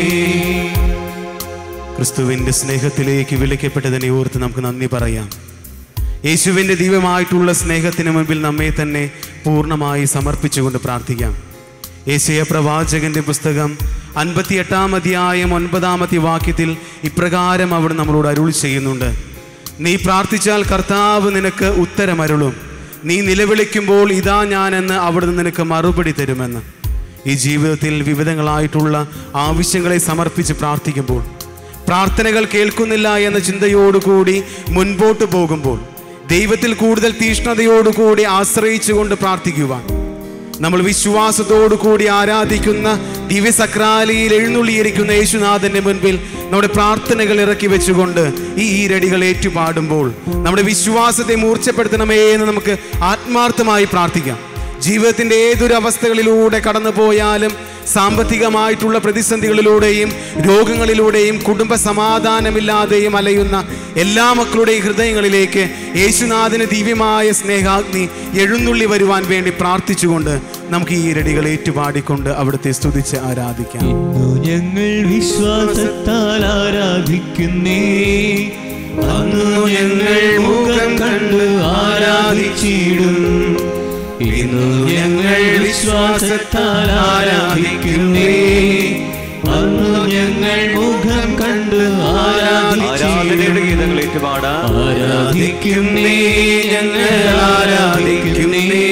ക്രിസ്തുവിൻ്റെ സ്നേഹത്തിലേക്ക് വിളിക്കപ്പെട്ടതിനെ ഓർത്ത് നമുക്ക് നന്ദി പറയാം യേശുവിൻ്റെ ദിവ്യമായിട്ടുള്ള സ്നേഹത്തിന് മുൻപിൽ നമ്മെ തന്നെ പൂർണ്ണമായി സമർപ്പിച്ചുകൊണ്ട് പ്രാർത്ഥിക്കാം യേശയ പ്രവാചകന്റെ പുസ്തകം അൻപത്തിയെട്ടാം അധ്യായം ഒൻപതാമത്തെ വാക്യത്തിൽ ഇപ്രകാരം അവിടെ നമ്മളോട് അരുൾ ചെയ്യുന്നുണ്ട് നീ പ്രാർത്ഥിച്ചാൽ കർത്താവ് നിനക്ക് ഉത്തരമരുളും നീ നിലവിളിക്കുമ്പോൾ ഇതാ ഞാനെന്ന് അവിടുന്ന് നിനക്ക് മറുപടി തരുമെന്ന് ഈ ജീവിതത്തിൽ വിവിധങ്ങളായിട്ടുള്ള ആവശ്യങ്ങളെ സമർപ്പിച്ച് പ്രാർത്ഥിക്കുമ്പോൾ പ്രാർത്ഥനകൾ കേൾക്കുന്നില്ല എന്ന ചിന്തയോടുകൂടി മുൻപോട്ട് പോകുമ്പോൾ ദൈവത്തിൽ കൂടുതൽ തീഷ്ണതയോടുകൂടി ആശ്രയിച്ചുകൊണ്ട് പ്രാർത്ഥിക്കുവാൻ നമ്മൾ വിശ്വാസത്തോടു കൂടി ആരാധിക്കുന്ന ദിവ്യസക്രാലിയിൽ എഴുന്നള്ളിയിരിക്കുന്ന യേശുനാഥന്റെ മുൻപിൽ നമ്മുടെ പ്രാർത്ഥനകൾ ഇറക്കി വെച്ചുകൊണ്ട് ഈ ഈരടികൾ ഏറ്റുപാടുമ്പോൾ നമ്മുടെ വിശ്വാസത്തെ മൂർച്ചപ്പെടുത്തണമേ എന്ന് നമുക്ക് ആത്മാർത്ഥമായി പ്രാർത്ഥിക്കാം ജീവിതത്തിന്റെ ഏതൊരു അവസ്ഥകളിലൂടെ കടന്നു പോയാലും സാമ്പത്തികമായിട്ടുള്ള പ്രതിസന്ധികളിലൂടെയും രോഗങ്ങളിലൂടെയും കുടുംബ സമാധാനമില്ലാതെയും അലയുന്ന എല്ലാ മക്കളുടെയും ഹൃദയങ്ങളിലേക്ക് യേശുനാഥന് ദിവ്യമായ സ്നേഹാഗ്നി എഴുന്നള്ളി വരുവാൻ വേണ്ടി പ്രാർത്ഥിച്ചുകൊണ്ട് നമുക്ക് ഈ ഇരടികൾ ഏറ്റുപാടിക്കൊണ്ട് അവിടുത്തെ സ്തുതിച്ച് ആരാധിക്കാം ഇന്നു ഞങ്ങൾ വിശ്വാസത്താൽ ആരാധിക്കുന്നേ അന്നു ഞങ്ങൾ മുഖം കണ്ട് ആരാധിച്ചിടും ഇന്നു ഞങ്ങൾ വിശ്വാസത്താൽ ആരാധിക്കുന്നേ അന്നു ഞങ്ങൾ മുഖം കണ്ട് ആരാധനയുടെ ആരാധിച്ചിടും ഗീതങ്ങൾ ഏറ്റുപാടാം ആരാധിക്കുന്നേ ഞങ്ങൾ ആരാധിക്കുന്നേ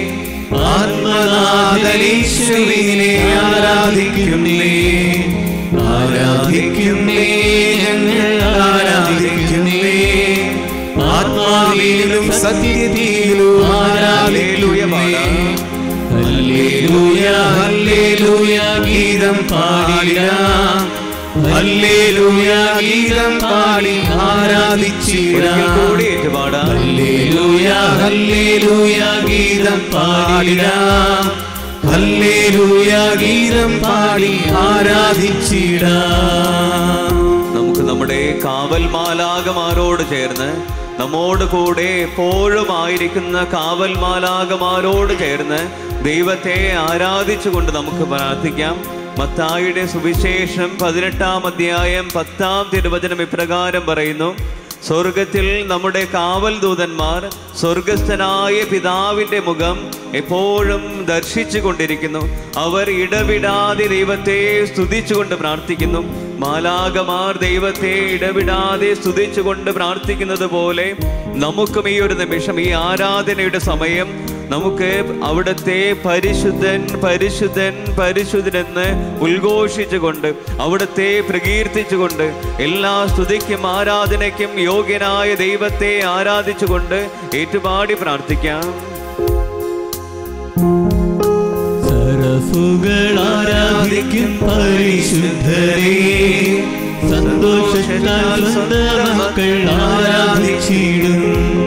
ആത്മനാഥനീശ്വരീനെ ആരാധിക്കുന്നേ ആരാധിക്കുന്നേ ഞങ്ങൾ ആരാധിക്കുന്നേ ആത്മാവിലും സത്യത്തിലും ആരാധിക്കുന്നേ ഹല്ലേലൂയ ഹല്ലേലൂയ ഗീതം പാടില്ല ഹല്ലേലൂയ ഗീതം പാടി ഒരിക്കൽ ആരാധിച്ചിടാം കൂടി ഏറ്റുപാടാം ഹല്ലേലൂയ ഹല്ലേലൂയ ഗീതം പാടിടാം ഹല്ലേലൂയ ഗീതം പാടി ആരാധിച്ചിടാം നമുക്ക് നമ്മുടെ കാവൽ മാലാകമാരോട് ചേർന്ന് നമ്മോട് കൂടെ എപ്പോഴും ആയിരിക്കുന്ന കാവൽ മാലാകമാരോട് ചേർന്ന് ദൈവത്തെ ആരാധിച്ചുകൊണ്ട് നമുക്ക് പ്രാർത്ഥിക്കാം മത്തായിയുടെ സുവിശേഷം പതിനെട്ടാം അധ്യായം പത്താം തിരുവചനം ഇപ്രകാരം പറയുന്നു സ്വർഗത്തിൽ നമ്മുടെ കാവൽ ദൂതന്മാർ സ്വർഗസ്ഥനായ പിതാവിന്റെ മുഖം എപ്പോഴും ദർശിച്ചു കൊണ്ടിരിക്കുന്നു അവർ ഇടവിടാതെ ദൈവത്തെ സ്തുതിച്ചുകൊണ്ട് പ്രാർത്ഥിക്കുന്നു മാലാകമാർ ദൈവത്തെ ഇടവിടാതെ സ്തുതിച്ചുകൊണ്ട് പ്രാർത്ഥിക്കുന്നത് പോലെ നമുക്കും ഈ ഒരു നിമിഷം ഈ ആരാധനയുടെ സമയം നമുക്ക് അവിടുത്തെ പരിശുദ്ധൻ പരിശുദ്ധൻ പരിശുദ്ധൻ എന്ന് ഉദ്ഘോഷിച്ചുകൊണ്ട് അവിടുത്തെ പ്രകീർത്തിച്ചുകൊണ്ട് എല്ലാ സ്തുതിക്കും ആരാധനയ്ക്കും യോഗ്യനായ ദൈവത്തെ ആരാധിച്ചുകൊണ്ട് ഏറ്റുപാടി പ്രാർത്ഥിക്കാം സരസുകൾ ആരാധിക്കും പരിശുദ്ധരെ സന്തോഷത്താൽ സ്വന്തം മക്കൾ ആരാധിച്ചിടും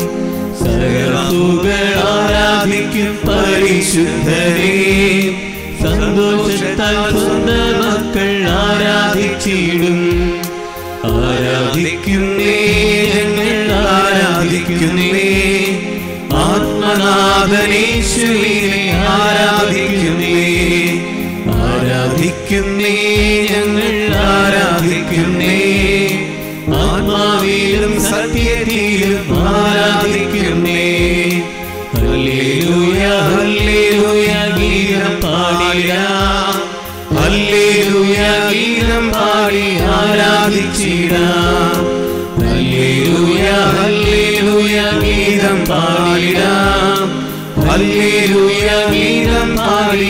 സരസുകൾ ആരാധിക്കും പരിശുദ്ധരെ സന്തോഷത്താൽ സ്വന്തം മക്കൾ ആരാധിച്ചിടും ആരാധിക്കുന്നേ ഞങ്ങൾ ആരാധിക്കുന്നേ ആത്മനാഥനേശ്വരിനെ ആരാധിക്കുന്നേ ആരാധിക്കുന്നേ ഞങ്ങൾ ആരാധിക്കുന്നേ ആത്മാവിലും സത്യത്തിലും ആരാധിക്കുന്നേ ഹല്ലേലൂയ ഹല്ലേലൂയ ഗീതം പാടിടാം ഹല്ലേലൂയ ഗീതം പാടി ആരാധിച്ചിടാം ഹല്ലേലൂയ ഹല്ലേലൂയ ഗീതം പാടിടാം ഹല്ലേലൂയ ഗീതം പാടി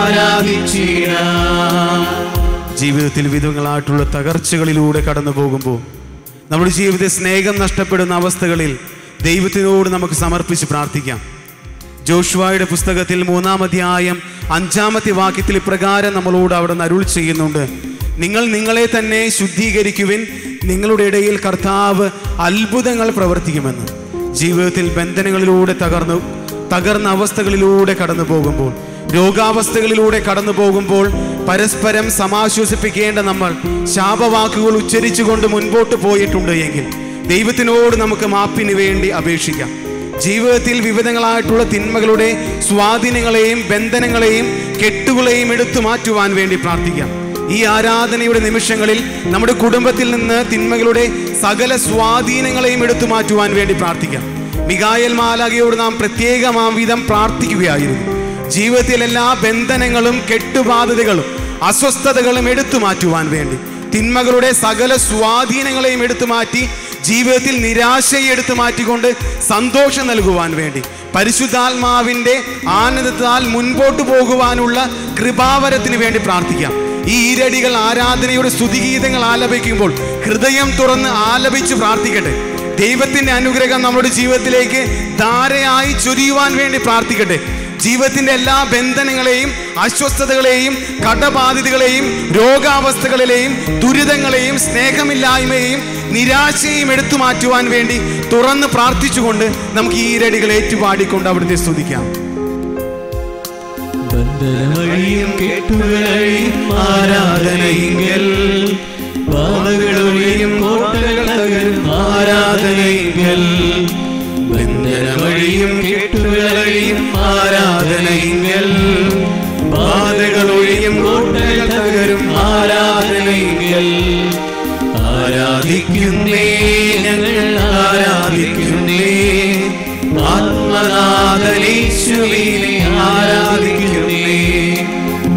ആരാധിച്ചിടാം ജീവിതത്തിൽ വിധങ്ങളായിട്ടുള്ള തകർച്ചകളിലൂടെ കടന്നു പോകുമ്പോൾ നമ്മുടെ ജീവിതത്തിൽ സ്നേഹം നഷ്ടപ്പെടുന്ന അവസ്ഥകളിൽ ദൈവത്തിനോട് നമുക്ക് സമർപ്പിച്ച് പ്രാർത്ഥിക്കാം ജോഷുവായുടെ പുസ്തകത്തിൽ മൂന്നാം അധ്യായം അഞ്ചാമത്തെ വാക്യത്തിൽ ഇപ്രകാരം നമ്മളോട് അവിടെ നിന്ന് അരുൾ ചെയ്യുന്നുണ്ട് നിങ്ങൾ നിങ്ങളെ തന്നെ ശുദ്ധീകരിക്കുവിൻ നിങ്ങളുടെ ഇടയിൽ കർത്താവ് അത്ഭുതങ്ങൾ പ്രവർത്തിക്കുമെന്ന് ജീവിതത്തിൽ ബന്ധനങ്ങളിലൂടെ തകർന്നു തകർന്ന അവസ്ഥകളിലൂടെ കടന്നു പോകുമ്പോൾ രോഗാവസ്ഥകളിലൂടെ കടന്നു പോകുമ്പോൾ പരസ്പരം സമാശ്വസിപ്പിക്കേണ്ട നമ്മൾ ശാപവാക്കുകൾ ഉച്ചരിച്ചുകൊണ്ട് മുൻപോട്ട് പോയിട്ടുണ്ട് എങ്കിൽ ദൈവത്തിനോട് നമുക്ക് മാപ്പിന് വേണ്ടി അപേക്ഷിക്കാം ജീവിതത്തിൽ വിവിധങ്ങളായിട്ടുള്ള തിന്മകളുടെ സ്വാധീനങ്ങളെയും ബന്ധനങ്ങളെയും കെട്ടുകളെയും എടുത്തു മാറ്റുവാൻ വേണ്ടി പ്രാർത്ഥിക്കാം ഈ ആരാധനയുടെ നിമിഷങ്ങളിൽ നമ്മുടെ കുടുംബത്തിൽ നിന്ന് തിന്മകളുടെ സകല സ്വാധീനങ്ങളെയും എടുത്തു മാറ്റുവാൻ വേണ്ടി പ്രാർത്ഥിക്കാം മികായൽ മാലാകയോട് നാം പ്രത്യേകമാം വിധം പ്രാർത്ഥിക്കുകയായിരുന്നു ജീവിതത്തിൽ എല്ലാ ബന്ധനങ്ങളും കെട്ടുബാധ്യതകളും അസ്വസ്ഥതകളും എടുത്തു മാറ്റുവാൻ വേണ്ടി തിന്മകളുടെ സകല സ്വാധീനങ്ങളെയും എടുത്തു മാറ്റി ജീവിതത്തിൽ നിരാശയെ എടുത്തു മാറ്റിക്കൊണ്ട് സന്തോഷം നൽകുവാൻ വേണ്ടി പരിശുദ്ധാത്മാവിൻ്റെ ആനന്ദത്താൽ മുൻപോട്ട് പോകുവാനുള്ള കൃപാവരത്തിന് വേണ്ടി പ്രാർത്ഥിക്കാം ഈ ഈരടികൾ ആരാധനയുടെ സ്തുതിഗീതങ്ങൾ ആലപിക്കുമ്പോൾ ഹൃദയം തുറന്ന് ആലപിച്ച് പ്രാർത്ഥിക്കട്ടെ ദൈവത്തിന്റെ അനുഗ്രഹം നമ്മുടെ ജീവിതത്തിലേക്ക് ധാരയായി ചൊരിയുവാൻ വേണ്ടി പ്രാർത്ഥിക്കട്ടെ ജീവിതത്തിന്റെ എല്ലാ ബന്ധനങ്ങളെയും അസ്വസ്ഥതകളെയും കടബാധിതകളെയും രോഗാവസ്ഥകളിലെയും ദുരിതങ്ങളെയും സ്നേഹമില്ലായ്മയെയും നിരാശയും എടുത്തു മാറ്റുവാൻ വേണ്ടി തുറന്ന് പ്രാർത്ഥിച്ചുകൊണ്ട് നമുക്ക് ഈ ഈരടികൾ ഏറ്റുപാടിക്കൊണ്ട് അവിടുത്തെ സ്തുതിക്കാം ബന്ധനവഴിയും കെട്ടുകളഴിയും ആരാധനയിങ്കൽ പാതകളൊഴിയും കോട്ടകൾ തകരും ആരാധനയിങ്കൽ ബന്ധനവഴിയും കെട്ടുകളഴിയും ആരാധനയിങ്കൽ പാതകളൊഴിയും കോട്ടകൾ തകരും ആരാധനയിങ്കൽ ആരാധിക്കുന്നേ ഞങ്ങൾ ആരാധിക്കുന്നേ ആത്മനാഥനീശ്വരീനെ ആരാധിക്കുന്നേ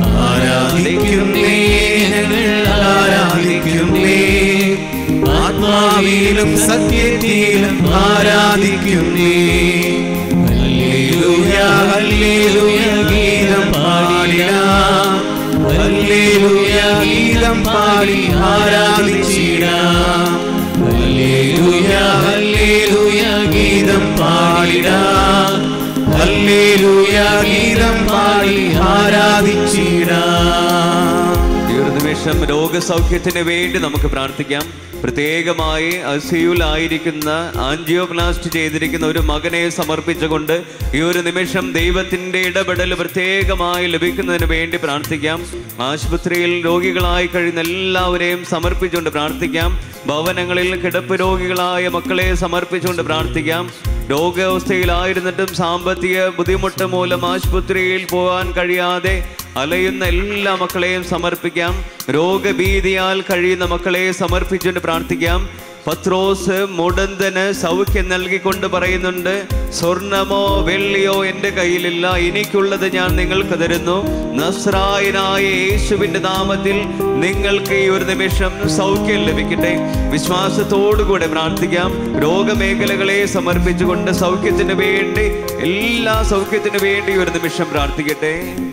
ആരാധിക്കുന്നേ ഞങ്ങൾ ആരാധിക്കുന്നേ ആത്മാ ആത്മാവിലും സത്യത്തിലും ആരാധിക്കുന്നേ ഹല്ലേലൂയ ഹല്ലേലൂയ ഗീതം പാടിടാം ഹല്ലേലൂയ ഗീതം പാടി ആരാധിച്ചിടാം ഹല്ലേലൂയ ഹല്ലേലൂയ ഗീതം പാടിടാം ഹല്ലേലൂയ ഗീതം പാടി ആരാധിച്ചിടാം ഈ ഒരു നിമിഷം രോഗസൗഖ്യത്തിന് വേണ്ടി നമുക്ക് പ്രാർത്ഥിക്കാം പ്രത്യേകമായി അസിയുൽ ആയിരിക്കുന്ന ആൻജിയോപ്ലാസ്റ്റ് ചെയ്തിരിക്കുന്ന ഒരു മകനെ സമർപ്പിച്ചുകൊണ്ട് ഈ ഒരു നിമിഷം ദൈവത്തിന്റെ ഇടപെടൽ പ്രത്യേകമായി ലഭിക്കുന്നതിന് വേണ്ടി പ്രാർത്ഥിക്കാം ആശുപത്രിയിൽ രോഗികളായി കഴിയുന്ന എല്ലാവരെയും സമർപ്പിച്ചുകൊണ്ട് പ്രാർത്ഥിക്കാം ഭവനങ്ങളിൽ കിടപ്പ് രോഗികളായ മക്കളെ സമർപ്പിച്ചുകൊണ്ട് പ്രാർത്ഥിക്കാം രോഗാവസ്ഥയിലായിരുന്നിട്ടും സാമ്പത്തിക ബുദ്ധിമുട്ട് മൂലം ആശുപത്രിയിൽ പോകാൻ കഴിയാതെ അലയുന്ന എല്ലാ മക്കളെയും സമർപ്പിക്കാം രോഗഭീതിയാൽ കഴിയുന്ന മക്കളെ സമർപ്പിച്ചുകൊണ്ട് പ്രാർത്ഥിക്കാം പത്രോസ് മുടന്തന് സൗഖ്യം നൽകിക്കൊണ്ട് പറയുന്നുണ്ട് സ്വർണമോ വെള്ളിയോ എൻ്റെ കയ്യിലില്ല എനിക്കുള്ളത് ഞാൻ നിങ്ങൾക്ക് തരുന്നു നസ്രായനായ യേശുവിൻ്റെ നാമത്തിൽ നിങ്ങൾക്ക് ഈ ഒരു നിമിഷം സൗഖ്യം ലഭിക്കട്ടെ വിശ്വാസത്തോടുകൂടെ പ്രാർത്ഥിക്കാം രോഗമേഖലകളെ സമർപ്പിച്ചുകൊണ്ട് സൗഖ്യത്തിന് വേണ്ടി എല്ലാ സൗഖ്യത്തിന് വേണ്ടി ഒരു നിമിഷം പ്രാർത്ഥിക്കട്ടെ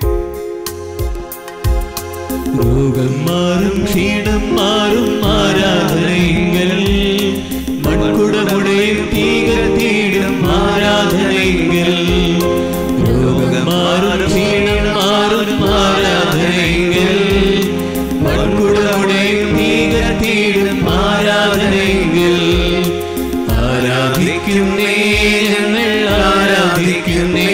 രോഗം മാറും ക്ഷീണം മാറും ആരാധനയെങ്കിൽ മൺകുടമുടയും തീകര തീടും ആരാധനയെങ്കിൽ രോഗം മാറും ക്ഷീണം മാറും ആരാധനയെങ്കിൽ മൺകുടമുടയും തീകര തീടും ആരാധനയെങ്കിൽ ആരാധിക്കുന്നേ ഞങ്ങൾ ആരാധിക്കുന്നേ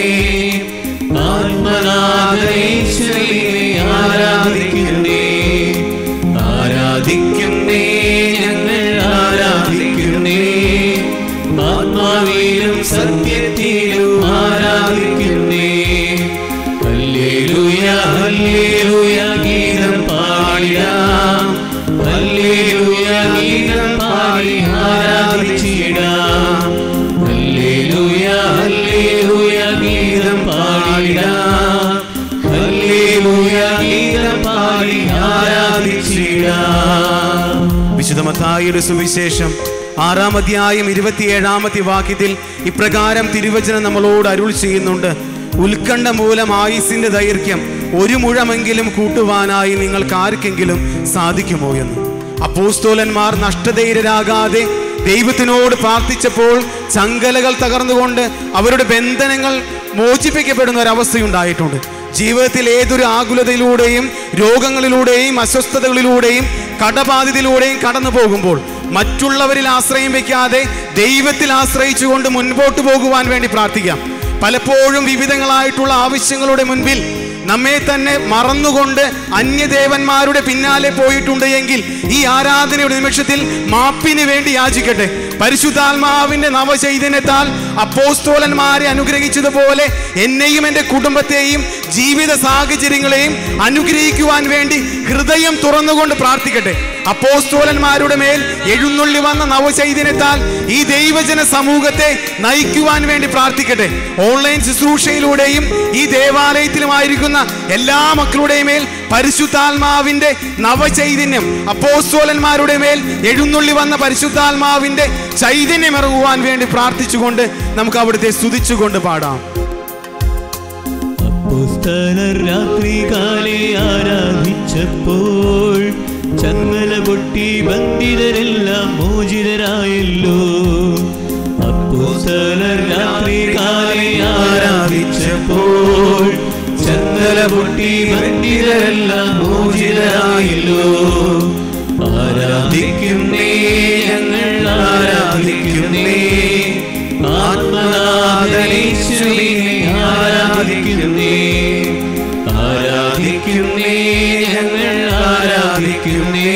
ആത്മനാഥേശ്വരിയെ ആരാധിക്കുന്നേ ആരാധിക്കുന്നേ ഞങ്ങൾ ആരാധിക്കുന്നേ ആത്മാവിലും സത്യത്തിലും ആരാധിക്കുന്നേ ഹല്ലേലൂയ ഹല്ലേലൂയ ഗീതം പാടിടാം ഹല്ലേലൂയ ഗീതം പാടി ആരാധിച്ചിടാം ഹല്ലേലൂയ ഹല്ലേലൂയ ഗീതം പാടിടാം ഹല്ലേലൂയ ഗീതം പാടി ആരാധിച്ചിടാം വിശുദ്ധ മത്തായിയുടെ സുവിശേഷം ആറാം അധ്യായം ഇരുപത്തിയേഴാമത്തെ വാക്യത്തിൽ ഇപ്രകാരം തിരുവചനം നമ്മളോട് അരുൾ ചെയ്യുന്നുണ്ട് ഉത്കണ്ഠ മൂലം ആയുസിന്റെ ദൈർഘ്യം ഒരു മുഴമെങ്കിലും കൂട്ടുവാനായി നിങ്ങൾക്ക് ആർക്കെങ്കിലും സാധിക്കുമോ എന്ന് അപ്പോസ്തോലന്മാർ നഷ്ടധൈര്യരാകാതെ ദൈവത്തിനോട് പ്രാർത്ഥിച്ചപ്പോൾ ചങ്കലകൾ തകർന്നുകൊണ്ട് അവരുടെ ബന്ധനങ്ങൾ മോചിപ്പിക്കപ്പെടുന്ന ഒരവസ്ഥയുണ്ടായിട്ടുണ്ട് ജീവിതത്തിൽ ഏതൊരു ആകുലതയിലൂടെയും രോഗങ്ങളിലൂടെയും അസ്വസ്ഥതകളിലൂടെയും കടബാധിതയിലൂടെയും കടന്നു പോകുമ്പോൾ മറ്റുള്ളവരിൽ ആശ്രയം വെക്കാതെ ദൈവത്തിൽ ആശ്രയിച്ചുകൊണ്ട് മുൻപോട്ട് പോകുവാൻ വേണ്ടി പ്രാർത്ഥിക്കാം പലപ്പോഴും വിവിധങ്ങളായിട്ടുള്ള ആവശ്യങ്ങളുടെ മുൻപിൽ നമ്മെ തന്നെ മറന്നുകൊണ്ട് അന്യദേവന്മാരുടെ പിന്നാലെ പോയിട്ടുണ്ട് എങ്കിൽ ഈ ആരാധനയുടെ നിമിഷത്തിൽ മാപ്പിന് വേണ്ടി യാചിക്കട്ടെ പരിശുദ്ധാത്മാവിന്റെ നവചൈതന്യത്താൽ അപ്പോസ്തോലന്മാരെ അനുഗ്രഹിച്ചതുപോലെ എന്നെയും എൻ്റെ കുടുംബത്തെയും ജീവിത സാഹചര്യങ്ങളെയും അനുഗ്രഹിക്കുവാൻ വേണ്ടി ഹൃദയം തുറന്നുകൊണ്ട് പ്രാർത്ഥിക്കട്ടെ അപ്പോസ്തോലന്മാരുടെ മേൽ എഴുന്നള്ളി വന്ന നവചൈതന്യത്താൽ ഈ ദൈവജന സമൂഹത്തെ നയിക്കുവാൻ വേണ്ടി പ്രാർത്ഥിക്കട്ടെ ഓൺലൈൻ ശുശ്രൂഷയിലൂടെയും ഈ ദേവാലയത്തിലുമായിരിക്കുന്ന എല്ലാ മക്കളുടെയും മേൽ പരിശുദ്ധാത്മാവിന്റെ നവചൈതന്യം അപ്പോസ്തോലന്മാരുടെ മേൽ എഴുന്നള്ളി വന്ന പരിശുദ്ധാത്മാവിന്റെ ചൈതന്യം ഇറങ്ങുവാൻ വേണ്ടി പ്രാർത്ഥിച്ചുകൊണ്ട് നമുക്ക് അവിടുത്തെ സ്തുതിച്ചുകൊണ്ട് പാടാം അപ്പോസ്തലർ രാത്രികാലെ ആരാധിച്ചപ്പോൾ ചങ്ങല പൊട്ടി ബന്ധിതരെല്ലാം മോചിതരായല്ലോ അപ്പോസ്തലർ രാത്രികാലെ ആരാധിച്ചപ്പോൾ ചങ്ങല പൊട്ടി ബന്ധിതരെല്ലാം മോചിതരായല്ലോ ആരാധിക്കുന്നേ ഞങ്ങൾ ആരാധിക്കുന്നേ ആത്മനാഥനീശ്വരിനെ ആരാധിക്കുന്നേ ആരാധിക്കുന്നേ ഞങ്ങൾ ആരാധിക്കുന്നേ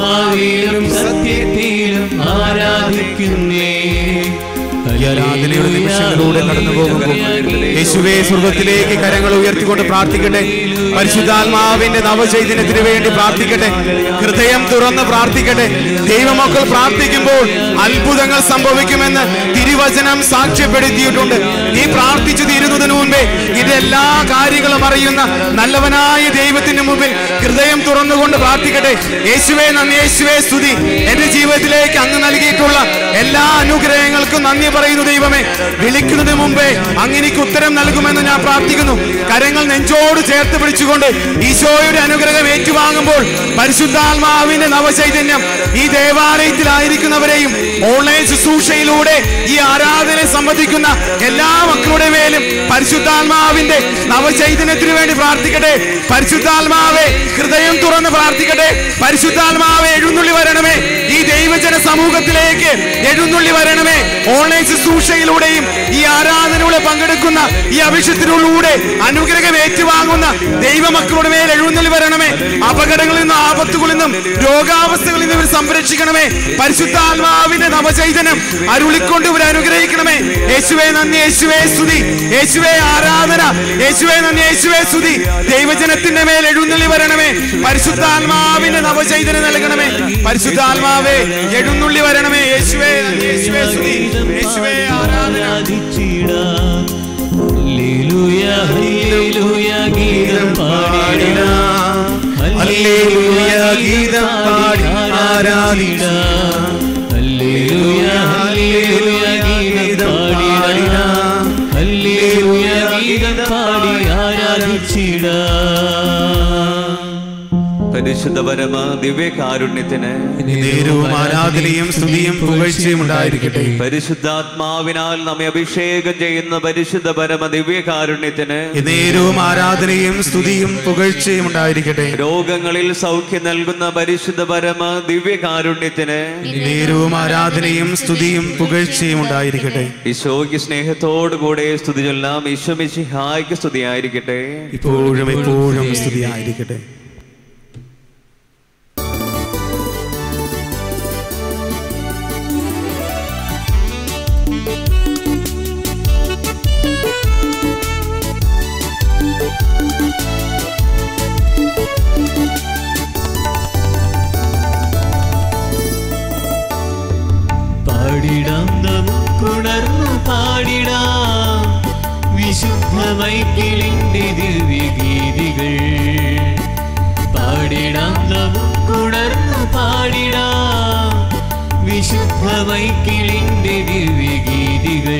ആത്മാവിലും സത്യത്തിലും ആരാധിക്കുന്നേ ഈ ആരാധനയുടെ നിമിഷങ്ങളിലൂടെ കടന്നു പോകുമ്പോൾ യേശുവെ സ്വർഗത്തിലേക്ക് കരങ്ങൾ ഉയർത്തിക്കൊണ്ട് പ്രാർത്ഥിക്കട്ടെ പരിശുദ്ധാത്മാവിന്റെ നവചൈതന്യത്തിന് വേണ്ടി പ്രാർത്ഥിക്കട്ടെ ഹൃദയം തുറന്ന് പ്രാർത്ഥിക്കട്ടെ ദൈവമക്കൾ പ്രാർത്ഥിക്കുമ്പോൾ അത്ഭുതങ്ങൾ സംഭവിക്കുമെന്ന് തിരുവചനം സാക്ഷ്യപ്പെടുത്തിയിട്ടുണ്ട് നീ പ്രാർത്ഥിച്ചു തീരുന്നതിന് മുമ്പേ ഇതെല്ലാ കാര്യങ്ങളും അറിയുന്ന നല്ലവനായ ദൈവത്തിന് മുമ്പിൽ ഹൃദയം തുറന്നുകൊണ്ട് പ്രാർത്ഥിക്കട്ടെ യേശുവേ നന്ദി യേശുവേ സ്തുതി എന്റെ ജീവിതത്തിലേക്ക് അങ്ങ് നൽകിയിട്ടുള്ള എല്ലാ അനുഗ്രഹങ്ങൾക്കും നന്ദി പറയുന്നു ദൈവമേ വിളിക്കുന്നതിന് മുമ്പേ അങ്ങനെക്ക് ഉത്തരം നൽകുമെന്ന് ഞാൻ പ്രാർത്ഥിക്കുന്നു കരങ്ങൾ നെഞ്ചോട് ചേർത്ത് പിടിച്ചുകൊണ്ട് ഈശോയുടെ അനുഗ്രഹം ഏറ്റുവാങ്ങുമ്പോൾ പരിശുദ്ധാത്മാവിന്റെ നവചൈതന്യം ഈ ദേവാലയത്തിലായിരിക്കുന്നവരെയും ഓൺലൈൻ ശുശ്രൂഷയിലൂടെ ഈ ആരാധന സംബന്ധിക്കുന്ന എല്ലാ മക്കളുടെ മേലും പരിശുദ്ധാത്മാവിന്റെ നവചൈതന്യത്തിന് വേണ്ടി പ്രാർത്ഥിക്കട്ടെ പരിശുദ്ധാത്മാവെ ഹൃദയം തുറന്ന് പ്രാർത്ഥിക്കട്ടെ പരിശുദ്ധാത്മാവെ എഴുന്നള്ളി വരണമേ ഈ ദൈവജന സമൂഹത്തിലേക്ക് എഴുന്നള്ളി വരണമേ ഓൺലൈൻ ശുശ്രൂഷയിലൂടെയും ഈ ആരാധനയുടെ പങ്കെടുക്കുന്ന ഈ അഭിഷത്തിലൂടെ അനുഗ്രഹം ഏറ്റുവാങ്ങുന്ന ദൈവമക്കളുടെ മേൽ എഴുന്നള്ളി വരണമേ അപകടങ്ങളിൽ നിന്നും ആപത്തുകളിൽ നിന്നും രോഗാവസ്ഥകളിൽ നിന്നും ഇവർ സംരക്ഷിക്കണമേ പരിശുദ്ധാത്മാവിന്റെ നവചൈതന്യം അരുളിക്കൊണ്ട് ഇവർ അനുഗ്രഹിക്കണമേ യേശുവേ നന്ദി യേശുവേ സ്തുതി യേശുവേ ആരാധന യേശുവേ നന്ദി യേശുവേ സ്തുതി ദൈവജനത്തിന്റെ മേൽ എഴുന്നള്ളി വരണമേ പരിശുദ്ധാത്മാവിന്റെ നവചൈതന്യം നൽകണമേ പരിശുദ്ധാത്മാവേ എഴുന്നള്ളി വരണമേ യേശുവേ നന്ദി യേശുവേ സ്തുതി യേശുവേ ആരാധന ഗീതം പാടിടാം ഹല്ലേലൂയ ഗീതം പാടി ആരാധിടാം ഹല്ലേലൂയ ഹല്ലേലൂയ ഗീതം പാടിടാം ഹല്ലേലൂയ ഗീതം പാടി ആരാധിച്ചിടാം പരിശുദ്ധ പരമ ദിവ്യകാരുണ്യത്തിന് നേരവും ആരാധനയും സ്തുതിയും പുകഴ്ചയും ഉണ്ടായിരിക്കട്ടെ പരിശുദ്ധാത്മാവിനാൽ നമ്മെ അഭിഷേകം ചെയ്യുന്ന പരിശുദ്ധ പരമ ദിവ്യകാരുണ്യത്തിന് നേരവും ആരാധനയും സ്തുതിയും പുകഴ്ചയും ഉണ്ടായിരിക്കട്ടെ രോഗങ്ങളിൽ സൗഖ്യം നൽകുന്ന പരിശുദ്ധ പരമ ദിവ്യകാരുണ്യത്തിന് നേരവും ആരാധനയും സ്തുതിയും പുകഴ്ചയും ഉണ്ടായിരിക്കട്ടെ ഈശോയ്ക്ക് സ്നേഹത്തോടുകൂടെ സ്തുതി ചൊല്ലാം ഈശോ മിശിഹായ്ക്ക് സ്തുതിയായിരിക്കട്ടെ ഇപ്പോഴും എപ്പോഴും സ്തുതിയായിരിക്കട്ടെ പാടിടാം നമുക്കുണർന്നു പാടിടാം വിശുദ്ധമൈക്കിളിന്റെ ദിവ്യഗീതികൾ പാടിടാം നമുക്കുണർന്നു പാടിടാം വിശുദ്ധമൈക്കിളിന്റെ ദിവ്യഗീതികൾ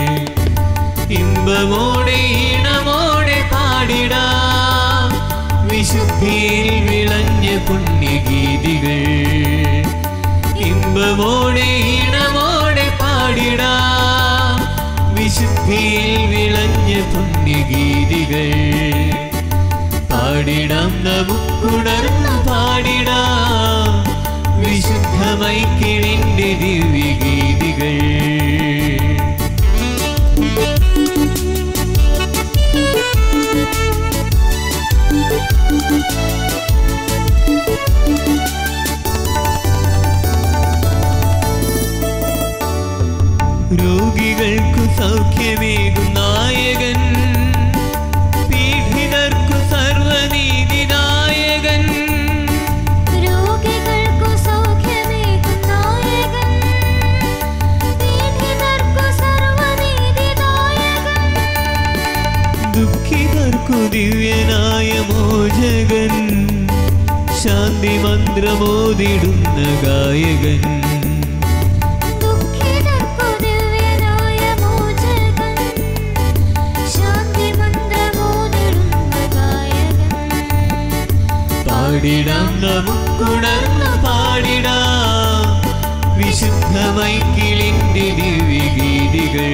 ഇമ്പമോടെ ഈണമോടെ പാടിടാം വിശുദ്ധിയിൽ വിളഞ്ഞ പുണ്യഗീതികൾ ഇമ്പമോടെ ഈണമോടെ പാടിടാം വിശുദ്ധിയിൽ വിളഞ്ഞ പുണ്യഗീതികൾ പാടിടാം നമുക്കുണർന്ന് പാടിടാം വിശുദ്ധമൈക്കിളിന്റെ ദിവ്യഗീതികൾ രോഗികൾക്കു സൗഖ്യമേകും നായകൻ പീഡിതർക്കു സർവനീതി നായകൻ രോഗികൾക്കു സൗഖ്യമേകും നായകൻ പീഡിതർക്കു സർവ്വനീതിദായകൻ ദുഃഖിതർക്കു ദിവ്യനായ മോചകൻ ശാന്തി മന്ത്രമോതിടുന്ന ഗായകൻ ദുഃഖിതർക്കു ദിവ്യനായ മോചകൻ ശാന്തി മന്ത്രമോതിടുന്ന ഗായകൻ പാടിടാം നമുക്കുണർന്ന് പാടിടാം വിശുദ്ധമൈക്കിളിന്റെ ദിവ്യഗീതികൾ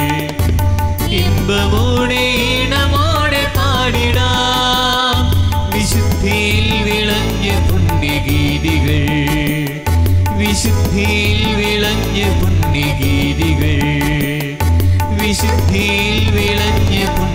ഇമ്പമോടെ ഈണമോടെ പാടിടാം വിശുദ്ധിയിൽ വിളഞ്ഞ പുണ്യഗീതികൾ വിശുദ്ധിയിൽ വിളഞ്ഞ പുണ്യഗീതികൾ വിശുദ്ധിയിൽ വിളഞ്ഞ പുണ്യ